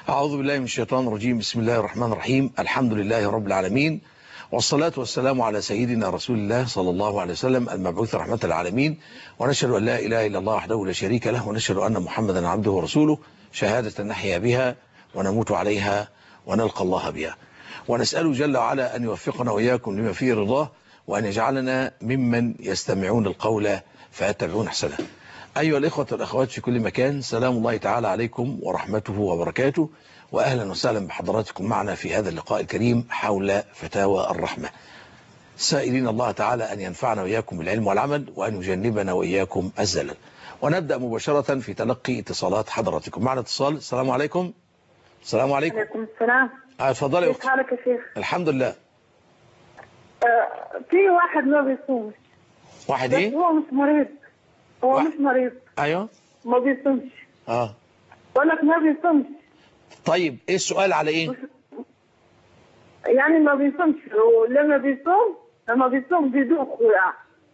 أعوذ بالله من الشيطان الرجيم بسم الله الرحمن الرحيم الحمد لله رب العالمين والصلاة والسلام على سيدنا رسول الله صلى الله عليه وسلم المبعوث رحمة العالمين ونشهد أن لا إله إلا الله وحده لا شريك له ونشهد أن محمدا عبده ورسوله شهادة نحيا بها ونموت عليها ونلقى الله بها ونسأله جل وعلا أن يوفقنا وإياكم لما فيه رضاه وأن يجعلنا ممن يستمعون القول فيتبعون أحسنه أيها الإخوة والأخوات في كل مكان سلام الله تعالى عليكم ورحمته وبركاته وأهلا وسهلا بحضراتكم معنا في هذا اللقاء الكريم حول فتاوى الرحمة سائلين الله تعالى أن ينفعنا وإياكم بالعلم والعمل وأن يجنبنا وإياكم الزلل ونبدأ مباشرة في تلقي اتصالات حضراتكم معنا اتصال السلام عليكم السلام عليكم عليكم السلام آه، اتفضلي يا كيف أختي حالك يا شيخ؟ الحمد لله آه، في واحد ما بيصومش واحد بس ايه هو مش مريض هو واحد. مش مريض ايوه ما بيصومش اه بقول لك ما بيصومش طيب ايه السؤال على ايه يعني ما بيصومش ولما بيصوم لما بيصوم بيدوخ ويقع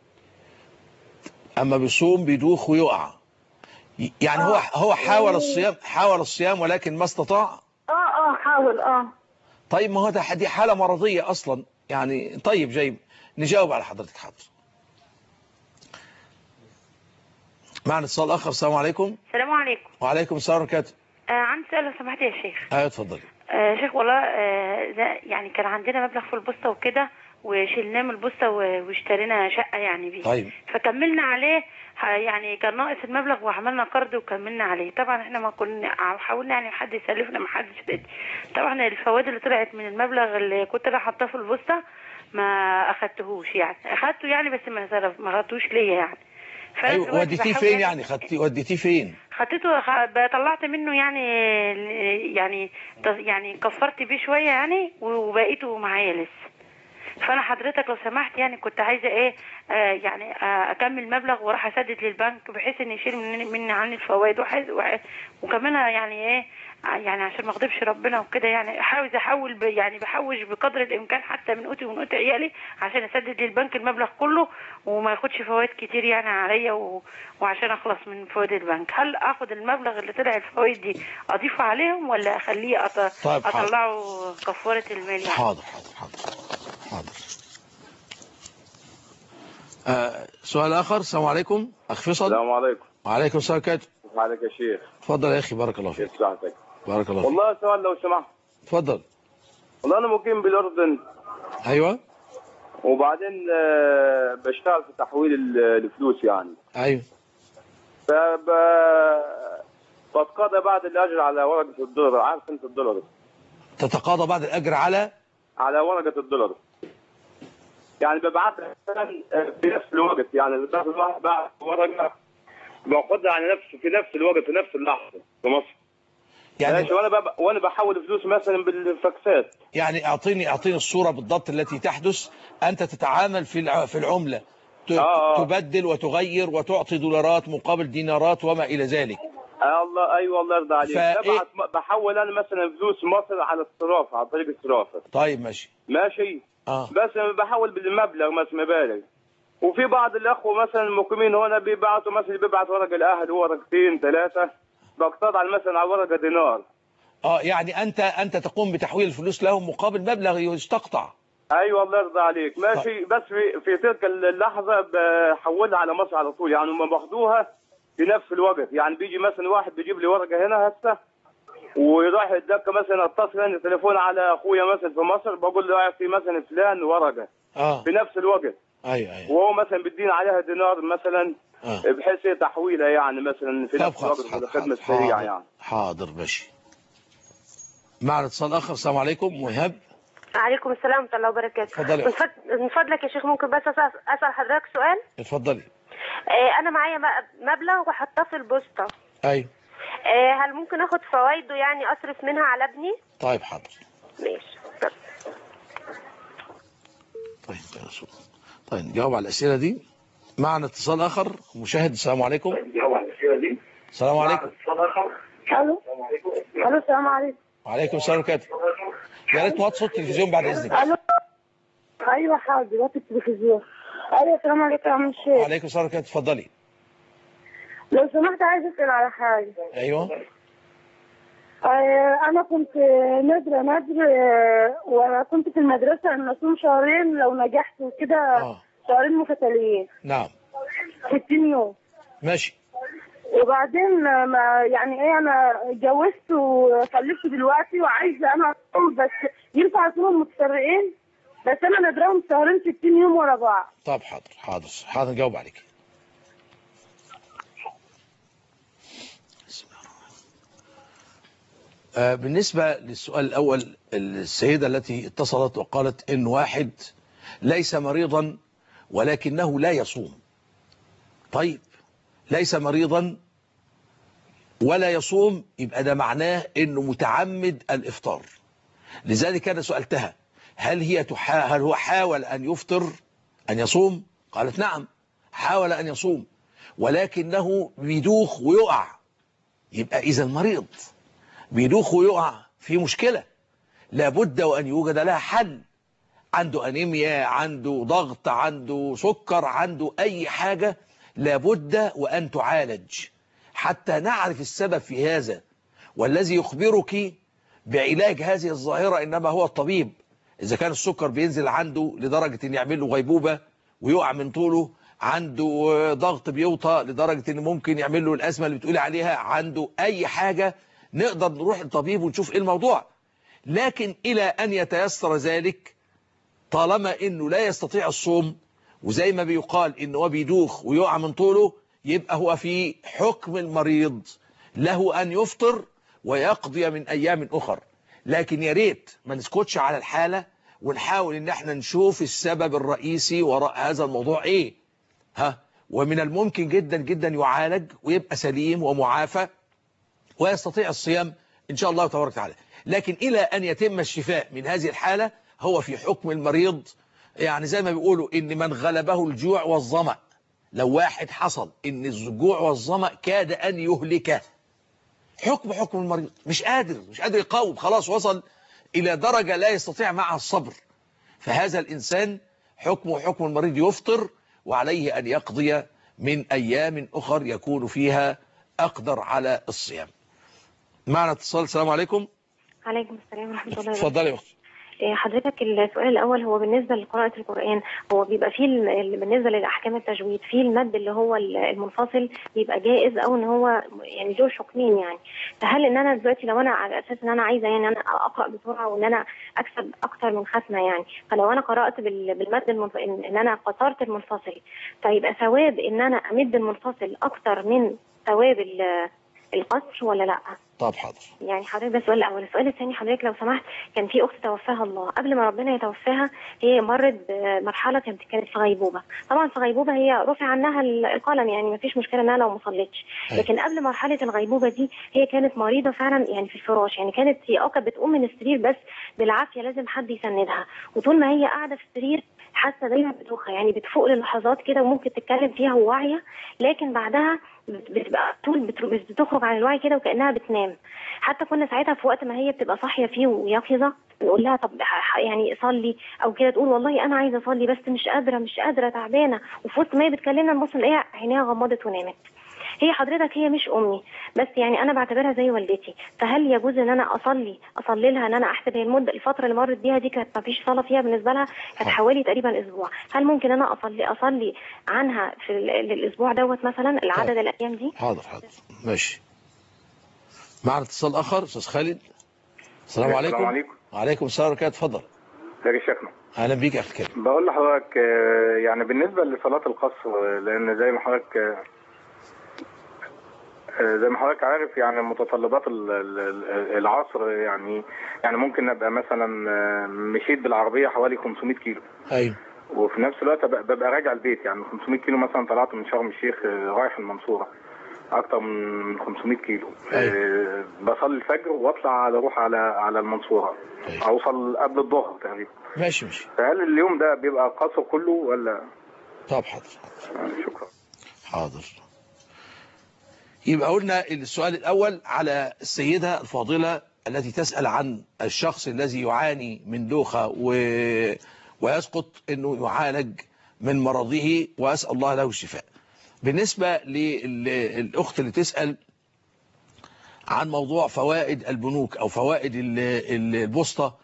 اما بيصوم بيدوخ ويقع ي- يعني هو آه. هو حاول الصيام حاول الصيام ولكن ما استطاع اه اه حاول اه طيب ما هو ده دي حالة مرضية اصلا يعني طيب جاي نجاوب على حضرتك حاضر معنا اتصال اخر السلام عليكم السلام عليكم وعليكم السلام ورحمة الله آه عندي سؤال لو سمحت يا شيخ ايوه اتفضلي آه شيخ والله آه ده يعني كان عندنا مبلغ في البوسطة وكده وشلناه من البوسطة و- واشترينا شقة يعني بيه طيب فكملنا عليه ح- يعني كان ناقص المبلغ وعملنا قرض وكملنا عليه طبعا احنا ما كنا حاولنا يعني حد يسلفنا ما حدش رضي طبعا الفوائد اللي طلعت من المبلغ اللي كنت انا حاطاه في البوسطة ما اخدتهوش يعني اخدته يعني بس ما صرف ما خدتوش ليا يعني فأنا ايوه دلوقتي وديتيه بحاول فين يعني خدتيه وديتيه فين خطيته خ- طلعت منه يعني يعني يعني كفرت بيه شويه يعني وبقيته معايا لسه فانا حضرتك لو سمحت يعني كنت عايزه ايه آه يعني آه اكمل مبلغ واروح اسدد للبنك بحيث ان يشيل مني مني عني الفوائد وحيث وح- وكمان يعني ايه ع- يعني عشان ما اغضبش ربنا وكده يعني احاول احول ب يعني بحوش بقدر الامكان حتى من قوتي ومن قوت عيالي عشان اسدد للبنك المبلغ كله وما ياخدش فوائد كتير يعني عليا و... وعشان اخلص من فوائد البنك هل اخد المبلغ اللي طلع الفوائد دي اضيفه عليهم ولا اخليه أط... طيب، حاضر. اطلعه كفاره المال يعني حاضر حاضر حاضر حاضر آه سؤال اخر السلام عليكم اخ فيصل السلام عليكم وعليكم السلام ورحمة الله كيف حالك يا شيخ اتفضل يا اخي بارك الله فيك كيف صحتك بارك الله فيك والله سؤال لو سمحت اتفضل والله انا مقيم بالاردن ايوه وبعدين آه، بشتغل في تحويل ال- الفلوس يعني ايوه فب بتقاضى بعد الاجر على ورقه الدولار عارف انت الدولار تتقاضى بعد الاجر على على ورقه الدولار يعني ببعت مثلا في نفس الوقت يعني باخد واحد بعت ورقه باخدها على نفس في نفس الوقت في نفس اللحظه في مصر يعني ماشي وانا بب... وانا بحول فلوس مثلا بالفاكسات يعني اعطيني اعطيني الصوره بالضبط التي تحدث انت تتعامل في الع- في العمله ت- آه، آه. تبدل وتغير وتعطي دولارات مقابل دينارات وما الى ذلك آه الله ايوه الله يرضى عليك فإيه؟ ببعت بحول انا مثلا فلوس مصر على الصرافه على طريق الصرافه طيب ماشي ماشي اه بس أنا بحول بالمبلغ مثلا مبالغ وفي بعض الاخوه مثلا المقيمين هنا بيبعتوا مثلا بيبعت ورق الاهل ورقتين ثلاثه بقتضى على مثلا على ورقه دينار اه يعني انت انت تقوم بتحويل الفلوس لهم مقابل مبلغ يستقطع ايوه الله يرضى عليك ماشي بس في في تلك اللحظه بحولها على مصر على طول يعني هم باخدوها في نفس الوقت يعني بيجي مثلا واحد بيجيب لي ورقه هنا هسه ويروح يدك مثلا اتصل عندي تليفون على اخويا مثلا في مصر بقول له اعطي مثلا فلان ورقه اه في نفس الوقت ايوه ايوه وهو مثلا بيدينا عليها دينار مثلا اه بحيث هي تحويلها يعني مثلا في طب نفس الوقت خلاص في حاضر الخدمه حاضر السريعه حاضر, يعني حاضر ماشي معنا اتصال اخر السلام عليكم وهاب عليكم السلام ورحمة الله وبركاته اتفضلي. من فض- من فضلك يا شيخ ممكن بس أسأل أسأل حضرتك سؤال اتفضلي آه، أنا معايا م- مبلغ وحطاه في البوسطة ايوه آه، هل ممكن أخد فوايده يعني أصرف منها على ابني؟ طيب حاضر ماشي طب. طيب يا رسول الله. طيب نجاوب على الاسئله دي معنا اتصال اخر مشاهد السلام عليكم السلام عليكم الو الو السلام عليكم وعليكم السلام ورحمه الله يا ريت توطي صوت التلفزيون بعد اذنك الو ايوه حاضر وقت التلفزيون ايوه السلام عليكم يا عم الشيخ وعليكم السلام ورحمه الله اتفضلي لو سمحت عايز اسال على حاجه ايوه آه، انا كنت نادره نادر آه، وكنت في المدرسه ان اصوم شهرين لو نجحت وكده اه شهرين متتاليين نعم 60 يوم ماشي وبعدين آه، ما يعني ايه انا اتجوزت وخلفت دلوقتي وعايزه انا اصوم بس ينفع اصوم متفرقين بس انا نادراهم شهرين 60 يوم ورا بعض طب حاضر حاضر حاضر نجاوب عليك بسم الله الرحمن الرحيم. آه، بالنسبة للسؤال الأول السيدة التي اتصلت وقالت إن واحد ليس مريضا ولكنه لا يصوم طيب ليس مريضا ولا يصوم يبقى ده معناه انه متعمد الافطار لذلك انا سألتها هل هي تحا... هل هو حاول ان يفطر ان يصوم قالت نعم حاول ان يصوم ولكنه بيدوخ ويقع يبقى اذا مريض بيدوخ ويقع في مشكلة لابد وان يوجد لها حل عنده انيميا عنده ضغط عنده سكر عنده اي حاجة لابد وان تعالج حتى نعرف السبب في هذا والذي يخبرك بعلاج هذه الظاهرة إنما هو الطبيب إذا كان السكر بينزل عنده لدرجة أن يعمل له غيبوبة ويقع من طوله عنده ضغط بيوطى لدرجة أن ممكن يعمل له الأزمة اللي بتقولي عليها عنده أي حاجة نقدر نروح للطبيب ونشوف إيه الموضوع لكن إلى أن يتيسر ذلك طالما أنه لا يستطيع الصوم وزي ما بيقال أنه هو بيدوخ ويقع من طوله يبقى هو في حكم المريض له أن يفطر ويقضي من أيام أخر لكن يا ريت ما نسكتش على الحالة ونحاول ان احنا نشوف السبب الرئيسي وراء هذا الموضوع ايه ها ومن الممكن جدا جدا يعالج ويبقى سليم ومعافى ويستطيع الصيام ان شاء الله تبارك وتعالى لكن الى ان يتم الشفاء من هذه الحالة هو في حكم المريض يعني زي ما بيقولوا ان من غلبه الجوع والظمأ لو واحد حصل ان الجوع والظمأ كاد ان يهلكه حكم حكم المريض مش قادر مش قادر يقاوم خلاص وصل إلى درجة لا يستطيع معها الصبر فهذا الإنسان حكمه حكم المريض يفطر وعليه أن يقضي من أيام أخر يكون فيها أقدر على الصيام معنا اتصال السلام عليكم عليكم السلام ورحمة الله وبركاته اتفضلي يا أختي إيه، حضرتك السؤال الأول هو بالنسبة لقراءة القرآن هو بيبقى فيه الم- ال- بالنسبة للأحكام التجويد فيه المد اللي هو ال- المنفصل بيبقى جائز أو إن هو يعني له حكمين يعني فهل إن أنا دلوقتي لو أنا على أساس إن أنا عايزة يعني أنا أقرأ بسرعة وإن أنا أكسب أكتر من ختمة يعني فلو أنا قرأت بال- بالمد المنفصل إن إن أنا قصرت المنفصل فيبقى ثواب إن أنا أمد المنفصل أكتر من ثواب ال- القصر ولا لأ؟ طب حاضر يعني حضرتك ده السؤال الاول السؤال الثاني حضرتك لو سمحت كان في اخت توفاها الله قبل ما ربنا يتوفاها هي مرت بمرحله كانت كانت في غيبوبه طبعا في غيبوبه هي رفع عنها ال- القلم يعني ما فيش مشكله انها لو ما صلتش أيوة. لكن قبل مرحله الغيبوبه دي هي كانت مريضه فعلا يعني في الفراش يعني كانت هي اه كانت بتقوم من السرير بس بالعافيه لازم حد يسندها وطول ما هي قاعده في السرير حاسه دايما بدوخه يعني بتفوق للحظات كده وممكن تتكلم فيها وواعيه لكن بعدها بت- بتبقى طول بت- بتخرج عن الوعي كده وكانها بتنام حتى كنا ساعتها في وقت ما هي بتبقى صاحيه فيه ويقظه نقول لها طب ح- يعني صلي او كده تقول والله انا عايزه اصلي بس مش قادره مش قادره تعبانه وفي وسط ما هي بتكلمنا نبص نلاقيها عينيها غمضت ونامت هي حضرتك هي مش امي بس يعني انا بعتبرها زي والدتي فهل يجوز ان انا اصلي اصلي لها ان انا احسب هي المده الفتره اللي مرت بيها دي كانت ما فيش صلاه فيها بالنسبه لها كانت حوالي تقريبا اسبوع هل ممكن انا اصلي اصلي عنها في ال- الاسبوع دوت مثلا العدد الايام دي حاضر حاضر ماشي معنا اتصال آخر أستاذ خالد السلام عليكم السلام عليكم وعليكم السلام ورحمة الله اتفضل ازيك يا شيخنا أهلا بيك يا أخي الكريم بقول لحضرتك آه، يعني بالنسبة لصلاة القصر آه، لأن زي ما حضرتك آه، آه، زي ما حضرتك عارف يعني متطلبات ال- ال- ال- العصر يعني يعني ممكن ابقى مثلا آه، مشيت بالعربية حوالي 500 كيلو أيوه وفي نفس الوقت ببقى ببقى راجع البيت يعني 500 كيلو مثلا طلعت من شرم الشيخ آه، رايح المنصورة اكتر من من 500 كيلو آه، بصلي الفجر واطلع على اروح على على المنصورة أيوه. اوصل قبل الظهر تقريبا ماشي ماشي فهل اليوم ده بيبقى قصر كله ولا طب حاضر آه، شكرا حاضر يبقى قلنا السؤال الأول على السيدة الفاضلة التي تسأل عن الشخص الذي يعاني من دوخة و... ويسقط أنه يعالج من مرضه وأسأل الله له الشفاء بالنسبة للأخت اللي تسأل عن موضوع فوائد البنوك أو فوائد ال- ال- البوسطة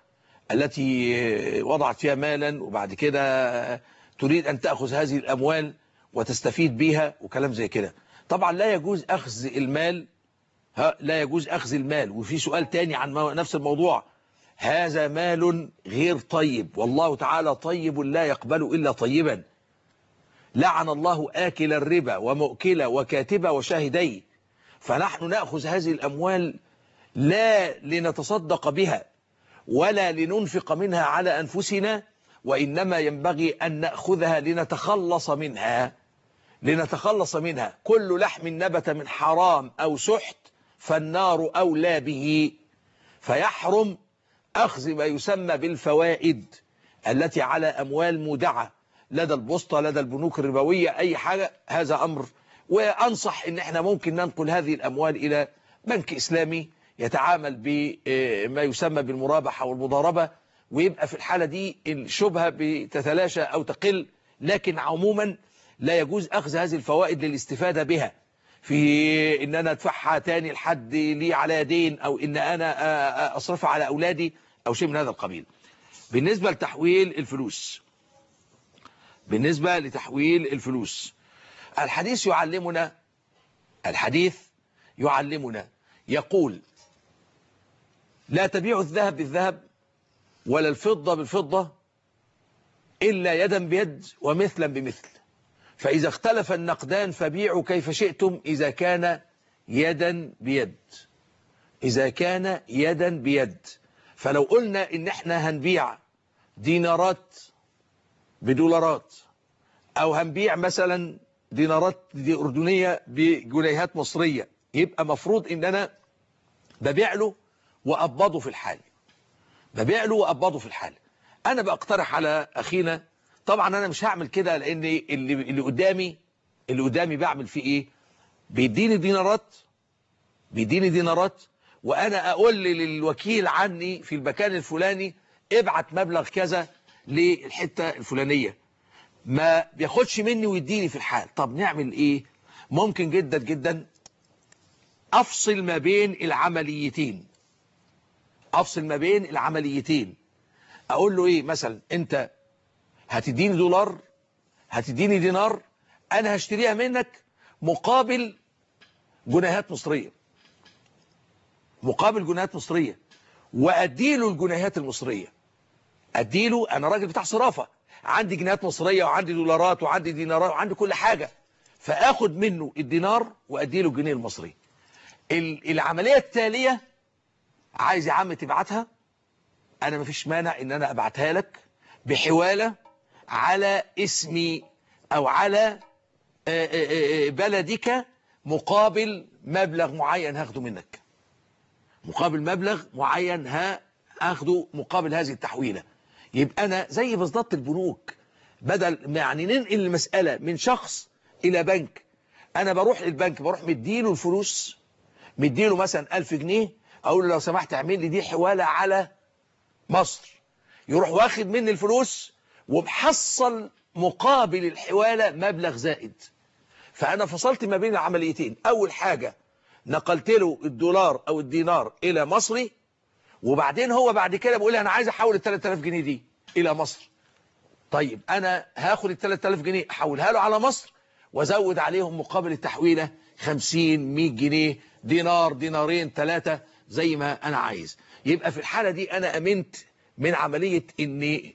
التي وضعت فيها مالا وبعد كده تريد أن تأخذ هذه الأموال وتستفيد بها وكلام زي كده طبعا لا يجوز أخذ المال ها لا يجوز أخذ المال وفي سؤال تاني عن مو- نفس الموضوع هذا مال غير طيب والله تعالى طيب لا يقبل إلا طيبا لعن الله آكل الربا ومؤكل وكاتب وشاهدي فنحن نأخذ هذه الأموال لا لنتصدق بها ولا لننفق منها على أنفسنا وإنما ينبغي أن نأخذها لنتخلص منها لنتخلص منها كل لحم نبت من حرام أو سحت فالنار أولى به فيحرم أخذ ما يسمى بالفوائد التي على أموال مودعة لدى البسطة لدى البنوك الربوية أي حاجة هذا أمر وأنصح إن احنا ممكن ننقل هذه الأموال إلى بنك إسلامي يتعامل بما يسمى بالمرابحة والمضاربة ويبقى في الحالة دي الشبهة بتتلاشى أو تقل لكن عموما لا يجوز أخذ هذه الفوائد للاستفادة بها في ان انا ادفعها تاني لحد لي على دين او ان انا اصرفها على اولادي او شيء من هذا القبيل بالنسبة لتحويل الفلوس بالنسبة لتحويل الفلوس الحديث يعلمنا الحديث يعلمنا يقول لا تبيع الذهب بالذهب ولا الفضة بالفضة إلا يدا بيد ومثلا بمثل فإذا اختلف النقدان فبيعوا كيف شئتم إذا كان يدا بيد إذا كان يدا بيد فلو قلنا إن احنا هنبيع دينارات بدولارات أو هنبيع مثلا دينارات دي أردنية بجنيهات مصرية يبقى مفروض إن أنا ببيع له وأقبضه في الحال ببيع له وأقبضه في الحال أنا بقترح على أخينا طبعا أنا مش هعمل كده لأن اللي, اللي قدامي اللي قدامي بعمل فيه إيه بيديني دينارات بيديني دينارات وأنا أقول للوكيل عني في المكان الفلاني ابعت مبلغ كذا للحتة الفلانية ما بياخدش مني ويديني في الحال طب نعمل ايه ممكن جدا جدا افصل ما بين العمليتين افصل ما بين العمليتين اقول له ايه مثلا انت هتديني دولار هتديني دينار انا هشتريها منك مقابل جنيهات مصرية مقابل جنيهات مصرية واديله الجنيهات المصرية اديله انا راجل بتاع صرافة عندي جنيهات مصرية وعندي دولارات وعندي دينارات وعندي كل حاجة فاخد منه الدينار واديله الجنيه المصري العملية التالية عايز يا عم تبعتها انا مفيش مانع ان انا ابعتها لك بحوالة على اسمي او على بلدك مقابل مبلغ معين هاخده منك مقابل مبلغ معين هاخده مقابل هذه التحويلة يبقى أنا زي بالضبط البنوك بدل يعني ننقل المسألة من شخص إلى بنك أنا بروح للبنك بروح مديله الفلوس مديله مثلا ألف جنيه أقول له لو سمحت اعمل لي دي حوالة على مصر يروح واخد مني الفلوس ومحصل مقابل الحوالة مبلغ زائد فأنا فصلت ما بين العمليتين أول حاجة نقلت له الدولار أو الدينار إلى مصري وبعدين هو بعد كده بيقول لي انا عايز احول ال 3000 جنيه دي الى مصر طيب انا هاخد ال 3000 جنيه احولها له على مصر وازود عليهم مقابل التحويله 50 100 جنيه دينار دينارين ثلاثه زي ما انا عايز يبقى في الحاله دي انا امنت من عمليه اني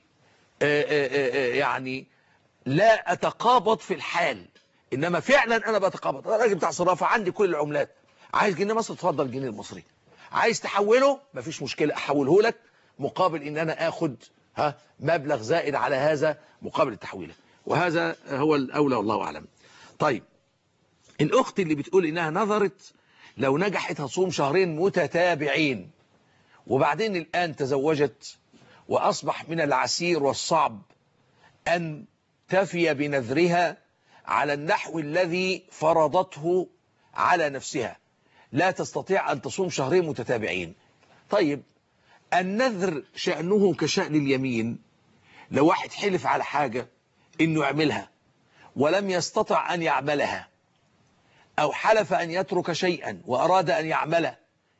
يعني لا اتقابض في الحال انما فعلا انا بتقابض انا راجل بتاع صرافه عندي كل العملات عايز جنيه مصر اتفضل جنيه المصري عايز تحوله مفيش مشكلة احوله لك مقابل ان انا اخد ها مبلغ زائد على هذا مقابل التحويله وهذا هو الاولى والله اعلم طيب الاخت اللي بتقول انها نظرت لو نجحت هتصوم شهرين متتابعين وبعدين الان تزوجت واصبح من العسير والصعب ان تفي بنذرها على النحو الذي فرضته على نفسها لا تستطيع أن تصوم شهرين متتابعين طيب النذر شأنه كشأن اليمين لو واحد حلف على حاجة إنه يعملها ولم يستطع أن يعملها أو حلف أن يترك شيئا وأراد أن يعمله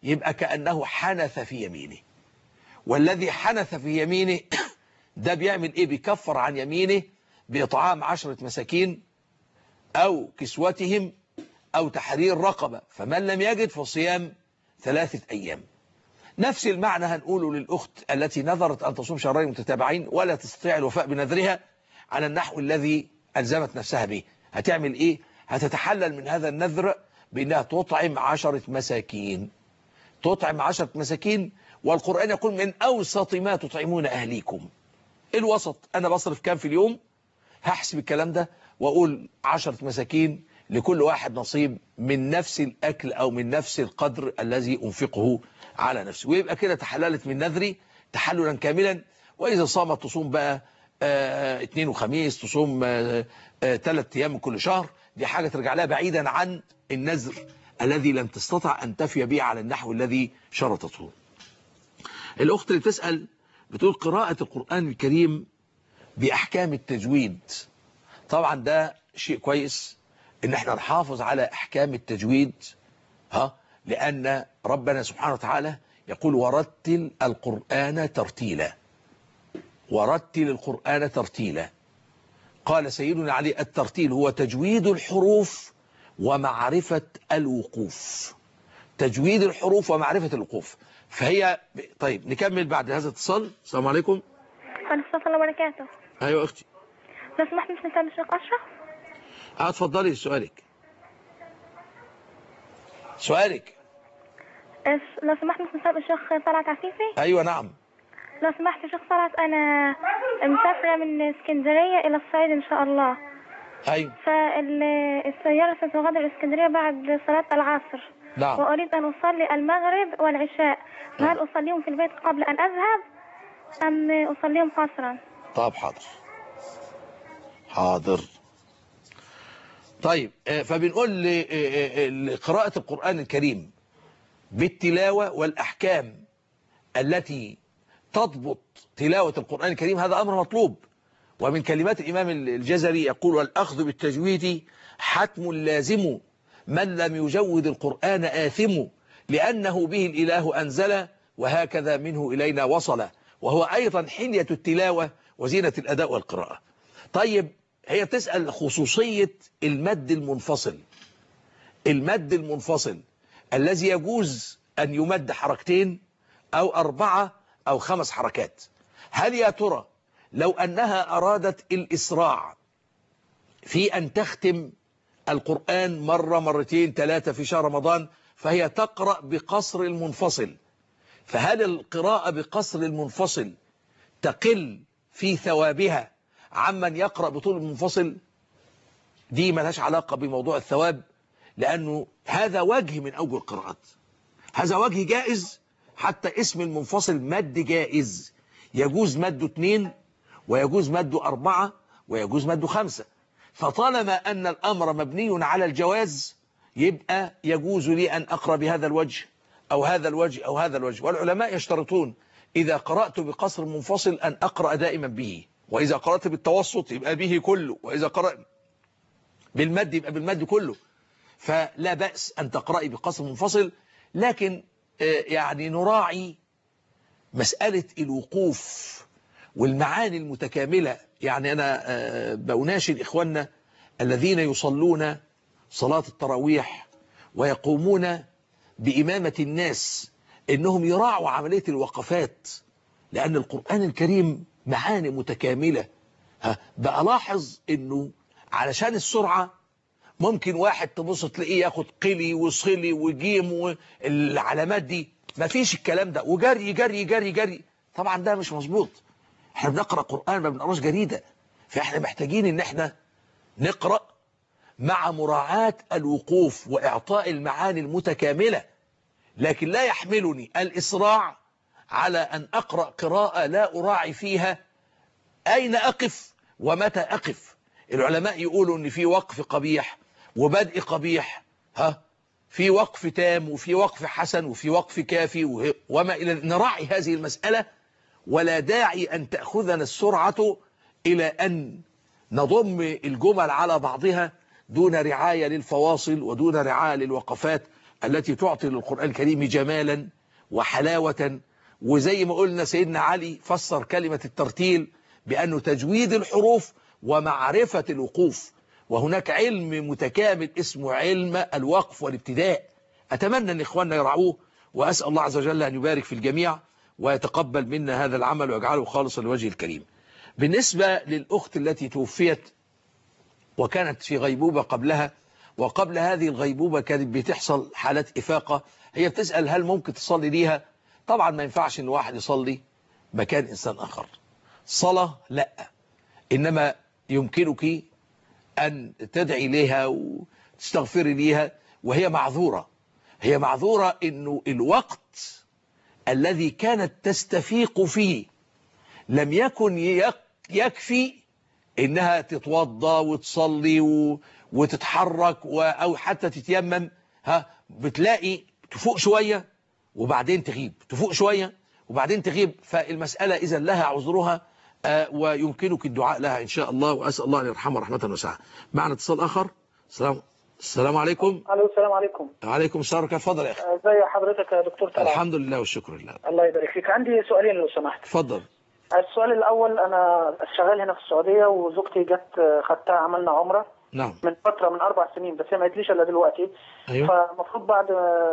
يبقى كأنه حنث في يمينه والذي حنث في يمينه ده بيعمل ايه بيكفر عن يمينه بإطعام عشرة مساكين أو كسوتهم أو تحرير رقبة فمن لم يجد فصيام ثلاثة أيام نفس المعنى هنقوله للأخت التي نذرت أن تصوم شهرين متتابعين ولا تستطيع الوفاء بنذرها على النحو الذي ألزمت نفسها به هتعمل إيه؟ هتتحلل من هذا النذر بأنها تطعم عشرة مساكين تطعم عشرة مساكين والقرآن يقول من أوسط ما تطعمون أهليكم الوسط أنا بصرف كام في اليوم هحسب الكلام ده وأقول عشرة مساكين لكل واحد نصيب من نفس الأكل أو من نفس القدر الذي أنفقه على نفسه ويبقى كده تحللت من نذري تحللا كاملا وإذا صامت تصوم بقى آه اثنين وخميس تصوم آه آه ثلاث أيام من كل شهر دي حاجة ترجع لها بعيدا عن النذر الذي لم تستطع أن تفي به على النحو الذي شرطته الأخت اللي بتسأل بتقول قراءة القرآن الكريم بأحكام التجويد طبعا ده شيء كويس ان احنا نحافظ على احكام التجويد ها لان ربنا سبحانه وتعالى يقول ورتل القرآن ترتيلا ورتل القرآن ترتيلا قال سيدنا علي الترتيل هو تجويد الحروف ومعرفة الوقوف تجويد الحروف ومعرفة الوقوف فهي طيب نكمل بعد هذا الاتصال السلام عليكم وعليكم السلام وبركاته ايوه اختي لو سمحت مش نسال الشيخ اشرف اه اتفضلي سؤالك سؤالك إس- لو سمحت مش نسال الشيخ طلعت عفيفي ايوه نعم لو سمحت يا شيخ طلعت انا مسافره من اسكندريه الى الصعيد ان شاء الله ايوه فالسياره ستغادر اسكندريه بعد صلاه العصر نعم واريد ان اصلي المغرب والعشاء فهل اصليهم في البيت قبل ان اذهب ام اصليهم قصرا طب حاضر حاضر طيب آه، فبنقول ل- آه، آه، لقراءة القرآن الكريم بالتلاوة والأحكام التي تضبط تلاوة القرآن الكريم هذا أمر مطلوب ومن كلمات الإمام الجزري يقول والأخذ بالتجويد حتم لازم من لم يجود القرآن آثم لأنه به الإله أنزل وهكذا منه إلينا وصل وهو أيضا حلية التلاوة وزينة الأداء والقراءة طيب هي تسأل خصوصية المد المنفصل المد المنفصل الذي يجوز أن يمد حركتين أو أربعة أو خمس حركات هل يا ترى لو أنها أرادت الإسراع في أن تختم القرآن مرة مرتين ثلاثة في شهر رمضان فهي تقرأ بقصر المنفصل فهل القراءة بقصر المنفصل تقل في ثوابها عمن يقرأ بطول المنفصل دي ملهاش علاقة بموضوع الثواب لأنه هذا وجه من أوجه القراءات هذا وجه جائز حتى اسم المنفصل مد جائز يجوز مده اثنين ويجوز مده أربعة ويجوز مده خمسة فطالما أن الأمر مبني على الجواز يبقى يجوز لي أن أقرأ بهذا الوجه أو هذا الوجه أو هذا الوجه والعلماء يشترطون إذا قرأت بقصر منفصل أن أقرأ دائما به وإذا قرأت بالتوسط يبقى به كله وإذا قرأت بالمد يبقى بالمد كله فلا بأس أن تقرأي بقصر منفصل لكن آه، يعني نراعي مسألة الوقوف والمعاني المتكاملة يعني أنا آه، بأناشد إخواننا الذين يصلون صلاة التراويح ويقومون بإمامة الناس إنهم يراعوا عملية الوقفات لأن القرآن الكريم معاني متكاملة ها بألاحظ إنه علشان السرعة ممكن واحد تبص تلاقيه ياخد قلي وصلي وجيم والعلامات دي مفيش الكلام ده وجري جري جري جري طبعا ده مش مظبوط احنا بنقرأ قرآن ما بنقراش جريدة فاحنا محتاجين ان احنا نقرأ مع مراعاة الوقوف وإعطاء المعاني المتكاملة لكن لا يحملني الإسراع على أن أقرأ قراءة لا أراعي فيها أين أقف ومتى أقف العلماء يقولوا أن في وقف قبيح وبدء قبيح ها في وقف تام وفي وقف حسن وفي وقف كافي وه- وما إلى نراعي هذه المسألة ولا داعي أن تأخذنا السرعة إلى أن نضم الجمل على بعضها دون رعاية للفواصل ودون رعاية للوقفات التي تعطي للقرآن الكريم جمالا وحلاوة وزي ما قلنا سيدنا علي فسر كلمة الترتيل بأنه تجويد الحروف ومعرفة الوقوف وهناك علم متكامل اسمه علم الوقف والابتداء أتمنى أن إخواننا يرعوه وأسأل الله عز وجل أن يبارك في الجميع ويتقبل منا هذا العمل ويجعله خالصا لوجه الكريم بالنسبة للأخت التي توفيت وكانت في غيبوبة قبلها وقبل هذه الغيبوبة كانت بتحصل حالات إفاقة هي بتسأل هل ممكن تصلي ليها طبعا ما ينفعش ان واحد يصلي مكان إنسان آخر صلاة لا إنما يمكنك أن تدعي لها وتستغفري ليها وهي معذورة هي معذورة إنه الوقت الذي كانت تستفيق فيه لم يكن يك- يكفي إنها تتوضى وتصلي و... وتتحرك و... أو حتى تتيمم ها بتلاقي تفوق شوية وبعدين تغيب تفوق شوية وبعدين تغيب فالمسألة إذا لها عذرها آه، ويمكنك الدعاء لها إن شاء الله وأسأل الله أن يرحمها رحمة واسعة معنا اتصال آخر السلام السلام عليكم الو السلام عليكم وعليكم السلام ورحمة الله اتفضل يا أخي ازي حضرتك يا دكتور طلعت الحمد لله والشكر لله الله يبارك فيك عندي سؤالين لو سمحت اتفضل السؤال الاول انا شغال هنا في السعوديه وزوجتي جت خدتها عملنا عمره نعم من فتره من اربع سنين بس هي ما قالتليش الا دلوقتي أيوه فالمفروض بعد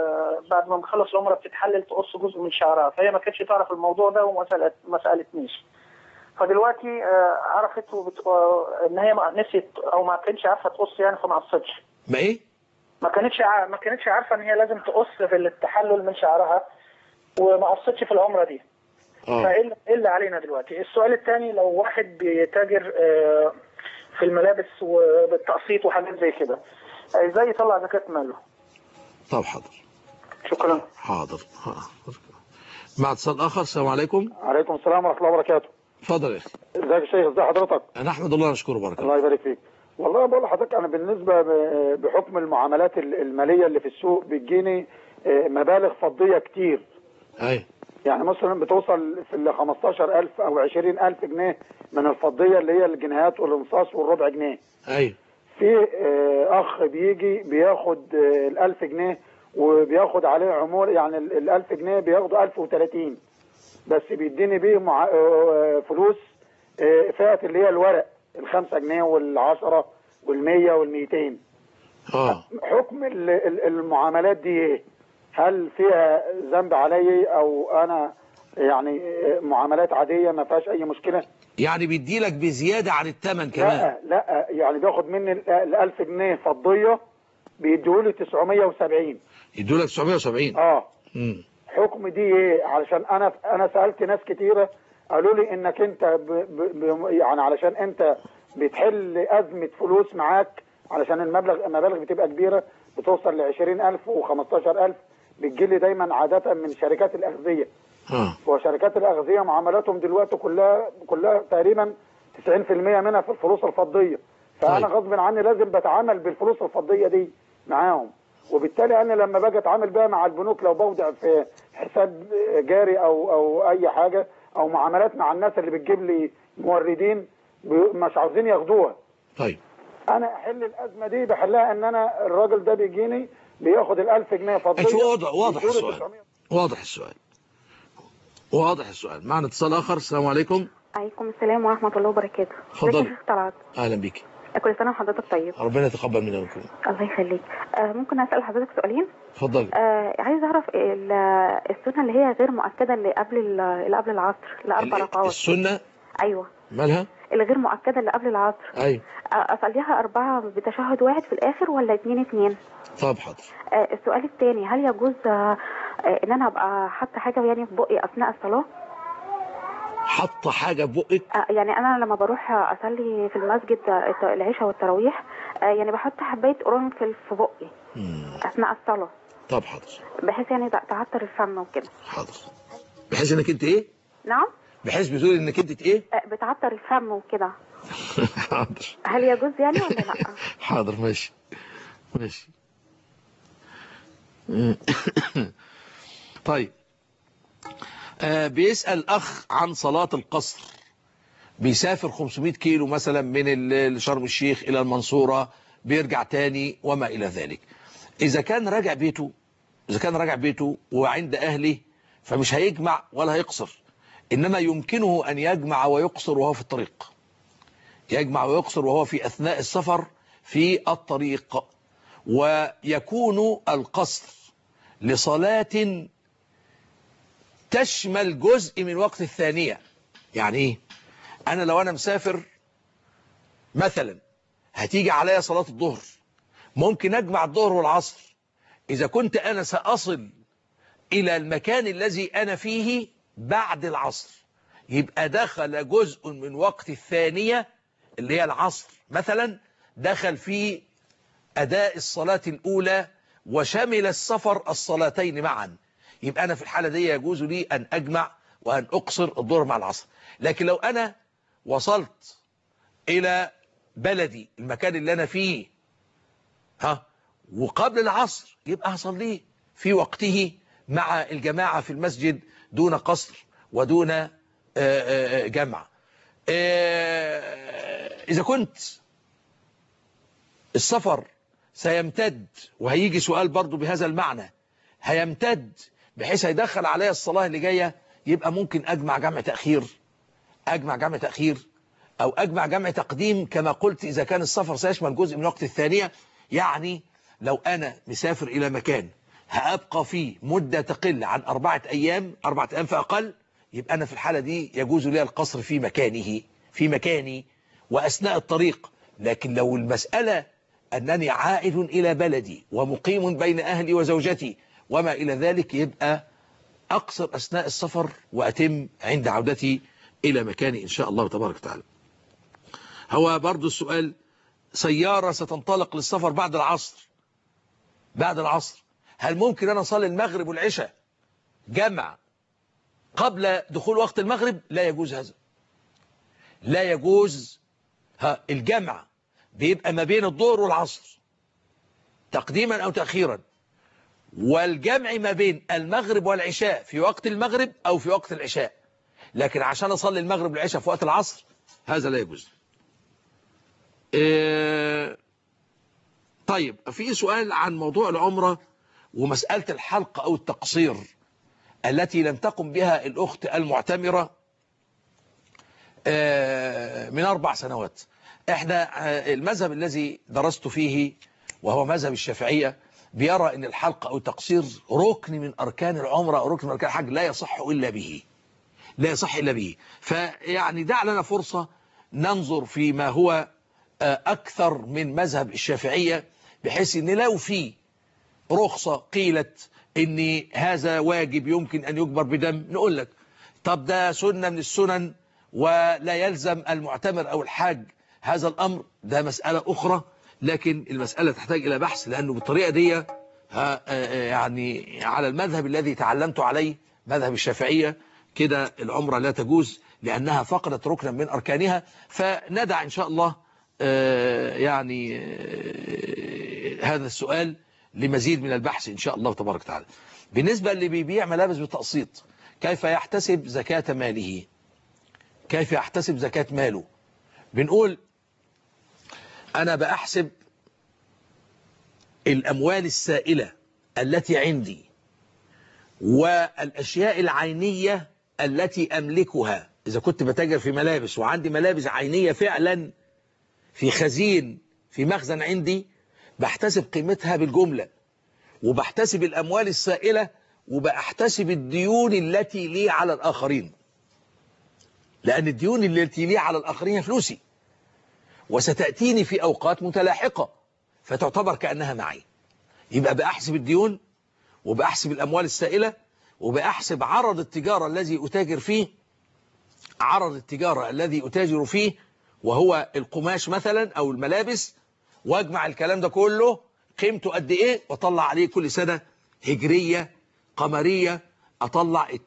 بعد ما بنخلص العمره بتتحلل تقص جزء من شعرها فهي ما كانتش تعرف الموضوع ده وما سالت ما سالتنيش فدلوقتي آه، عرفت وبت... آه، ان هي ما نسيت او ما كانتش عارفه تقص يعني فما قصتش ما إيه ما كانتش ع... ما كانتش عارفه ان هي لازم تقص في التحلل من شعرها وما قصتش في العمره دي آه. فايه اللي- إيه اللي علينا دلوقتي السؤال الثاني لو واحد بيتاجر آه، في الملابس وبالتقسيط وحاجات زي كده آه، ازاي يطلع زكاة ماله طب حاضر شكرا حاضر حاضر مع اتصال آخر السلام عليكم عليكم السلام ورحمه الله وبركاته اتفضل يا أخي ازيك يا شيخ ازي حضرتك أنا أحمد الله نشكره بارك الله الله يبارك فيك والله بقول لحضرتك انا بالنسبه ب- بحكم المعاملات ال- الماليه اللي في السوق بتجيني آه، مبالغ فضيه كتير أيوه يعني مثلا بتوصل في ال 15000 او 20000 جنيه من الفضيه اللي هي الجنيهات والانصاص والربع جنيه أيوه في آه، اخ بيجي بياخد آه، ال 1000 جنيه وبياخد عليه عمول يعني ال 1000 جنيه بياخده 1030 بس بيديني بيه مع... آه، فلوس آه، فئة اللي هي الورق الخمسة جنيه والعشرة والمية والميتين آه حكم ال- ال- المعاملات دي ايه هل فيها ذنب علي او انا يعني آه، معاملات عادية ما فيهاش اي مشكلة يعني بيديلك بزيادة عن الثمن كمان لا لا يعني بياخد مني ال- ال 1000 جنيه فضية بيديهولي 970 يدولك 970 اه مم. حكم دي ايه علشان انا انا سالت ناس كتيره قالوا لي انك انت ب ب ب يعني علشان انت بتحل ازمه فلوس معاك علشان المبلغ المبالغ بتبقى كبيره بتوصل ل 20000 و15000 بتجيلي دايما عاده من شركات الاغذيه آه وشركات الاغذيه معاملاتهم دلوقتي كلها كلها تقريبا 90% منها في الفلوس الفضيه فانا طيب. غصب عني لازم بتعامل بالفلوس الفضيه دي معاهم وبالتالي انا لما باجي اتعامل بقى مع البنوك لو بودع في حساب جاري او او اي حاجه او معاملات مع الناس اللي بتجيب لي موردين بي- مش عاوزين ياخدوها طيب انا احل الازمه دي بحلها ان انا الراجل ده بيجيني بياخد ال 1000 جنيه فضيه أنت واضح واضح يديله السؤال 900. واضح السؤال واضح السؤال معنا اتصال آخر السلام عليكم عليكم السلام ورحمة الله وبركاته اتفضلي. ازيك يا شيخ طلعت أهلا بك كل سنة وحضرتك طيب ربنا يتقبل منا ومنكم الله يخليك آه ممكن أسأل حضرتك سؤالين اتفضلي آه عايز أعرف ال- السنة اللي هي غير مؤكدة اللي قبل ال- اللي قبل العصر لأربع ال- ركعات السنة أيوه مالها اللي غير مؤكدة اللي قبل العصر أيوه آه أصليها أربعة بتشهد واحد في الآخر ولا اتنين اتنين طب حاضر آه السؤال التاني هل يجوز آه آه إن أنا أبقى حاطة حاجة يعني في بقي أثناء الصلاة حط حاجة في بقك آه، يعني انا لما بروح اصلي في المسجد الت- العشاء والتراويح آه، يعني بحط حبايه قرنفل في بقي مم. اثناء الصلاه طب حاضر بحيث يعني ت- تعطر الفم وكده حاضر بحيث انك انت ايه نعم بحيث بتقول انك انت ايه آه، بتعطر الفم وكده حاضر هل يجوز يعني ولا لا حاضر ماشي ماشي طيب آه بيسأل أخ عن صلاة القصر بيسافر 500 كيلو مثلا من ال- شرم الشيخ إلى المنصورة بيرجع تاني وما إلى ذلك إذا كان راجع بيته إذا كان راجع بيته وعند أهله فمش هيجمع ولا هيقصر إنما يمكنه أن يجمع ويقصر وهو في الطريق يجمع ويقصر وهو في أثناء السفر في الطريق ويكون القصر لصلاة تشمل جزء من وقت الثانية يعني ايه انا لو انا مسافر مثلا هتيجي عليا صلاة الظهر ممكن اجمع الظهر والعصر اذا كنت انا ساصل الى المكان الذي انا فيه بعد العصر يبقى دخل جزء من وقت الثانية اللي هي العصر مثلا دخل في اداء الصلاة الاولى وشمل السفر الصلاتين معا يبقى أنا في الحالة دي يجوز لي أن أجمع وأن أقصر الظهر مع العصر لكن لو أنا وصلت إلى بلدي المكان اللي أنا فيه ها وقبل العصر يبقى هصليه في وقته مع الجماعة في المسجد دون قصر ودون آه، آه، جمع آه، إذا كنت السفر سيمتد وهيجي سؤال برضو بهذا المعنى هيمتد بحيث هيدخل عليا الصلاة اللي جاية يبقى ممكن أجمع جمع تأخير أجمع جمع تأخير أو أجمع جمع تقديم كما قلت إذا كان السفر سيشمل جزء من وقت الثانية يعني لو أنا مسافر إلى مكان هأبقى فيه مدة تقل عن أربعة أيام أربعة أيام فأقل يبقى أنا في الحالة دي يجوز لي القصر في مكانه في مكاني وأثناء الطريق لكن لو المسألة أنني عائد إلى بلدي ومقيم بين أهلي وزوجتي وما إلى ذلك يبقى أقصر أثناء السفر وأتم عند عودتي إلى مكاني إن شاء الله تبارك وتعالى هو برضو السؤال سيارة ستنطلق للسفر بعد العصر بعد العصر هل ممكن أنا أصلي المغرب والعشاء جمع قبل دخول وقت المغرب لا يجوز هذا لا يجوز ها الجمع بيبقى ما بين الظهر والعصر تقديما أو تأخيرا والجمع ما بين المغرب والعشاء في وقت المغرب أو في وقت العشاء لكن عشان أصلي المغرب والعشاء في وقت العصر هذا لا يجوز إيه طيب في سؤال عن موضوع العمرة ومسألة الحلق أو التقصير التي لم تقم بها الأخت المعتمرة إيه من أربع سنوات احنا المذهب الذي درست فيه وهو مذهب الشافعية بيرى ان الحلق او التقصير ركن من اركان العمره او ركن من اركان الحج لا يصح الا به لا يصح الا به فيعني دع لنا فرصه ننظر فيما هو اكثر من مذهب الشافعيه بحيث ان لو في رخصه قيلت ان هذا واجب يمكن ان يجبر بدم نقول لك طب ده سنه من السنن ولا يلزم المعتمر او الحاج هذا الامر ده مساله اخرى لكن المسألة تحتاج إلى بحث لأنه بالطريقة دي يعني على المذهب الذي تعلمت عليه مذهب الشافعية كده العمرة لا تجوز لأنها فقدت ركنا من أركانها فندع إن شاء الله يعني هذا السؤال لمزيد من البحث إن شاء الله تبارك وتعالى بالنسبة اللي بيبيع ملابس بتقسيط كيف يحتسب زكاة ماله كيف يحتسب زكاة ماله بنقول أنا بأحسب الأموال السائلة التي عندي والأشياء العينية التي أملكها إذا كنت بتاجر في ملابس وعندي ملابس عينية فعلا في خزين في مخزن عندي بحتسب قيمتها بالجملة وبحتسب الأموال السائلة وبحتسب الديون التي لي على الآخرين لأن الديون التي لي على الآخرين هي فلوسي وستأتيني في أوقات متلاحقة فتعتبر كأنها معي يبقى بأحسب الديون وبأحسب الأموال السائلة وبأحسب عرض التجارة الذي أتاجر فيه عرض التجارة الذي أتاجر فيه وهو القماش مثلا أو الملابس واجمع الكلام ده كله قيمته قد إيه وأطلع عليه كل سنة هجرية قمرية أطلع 2.5%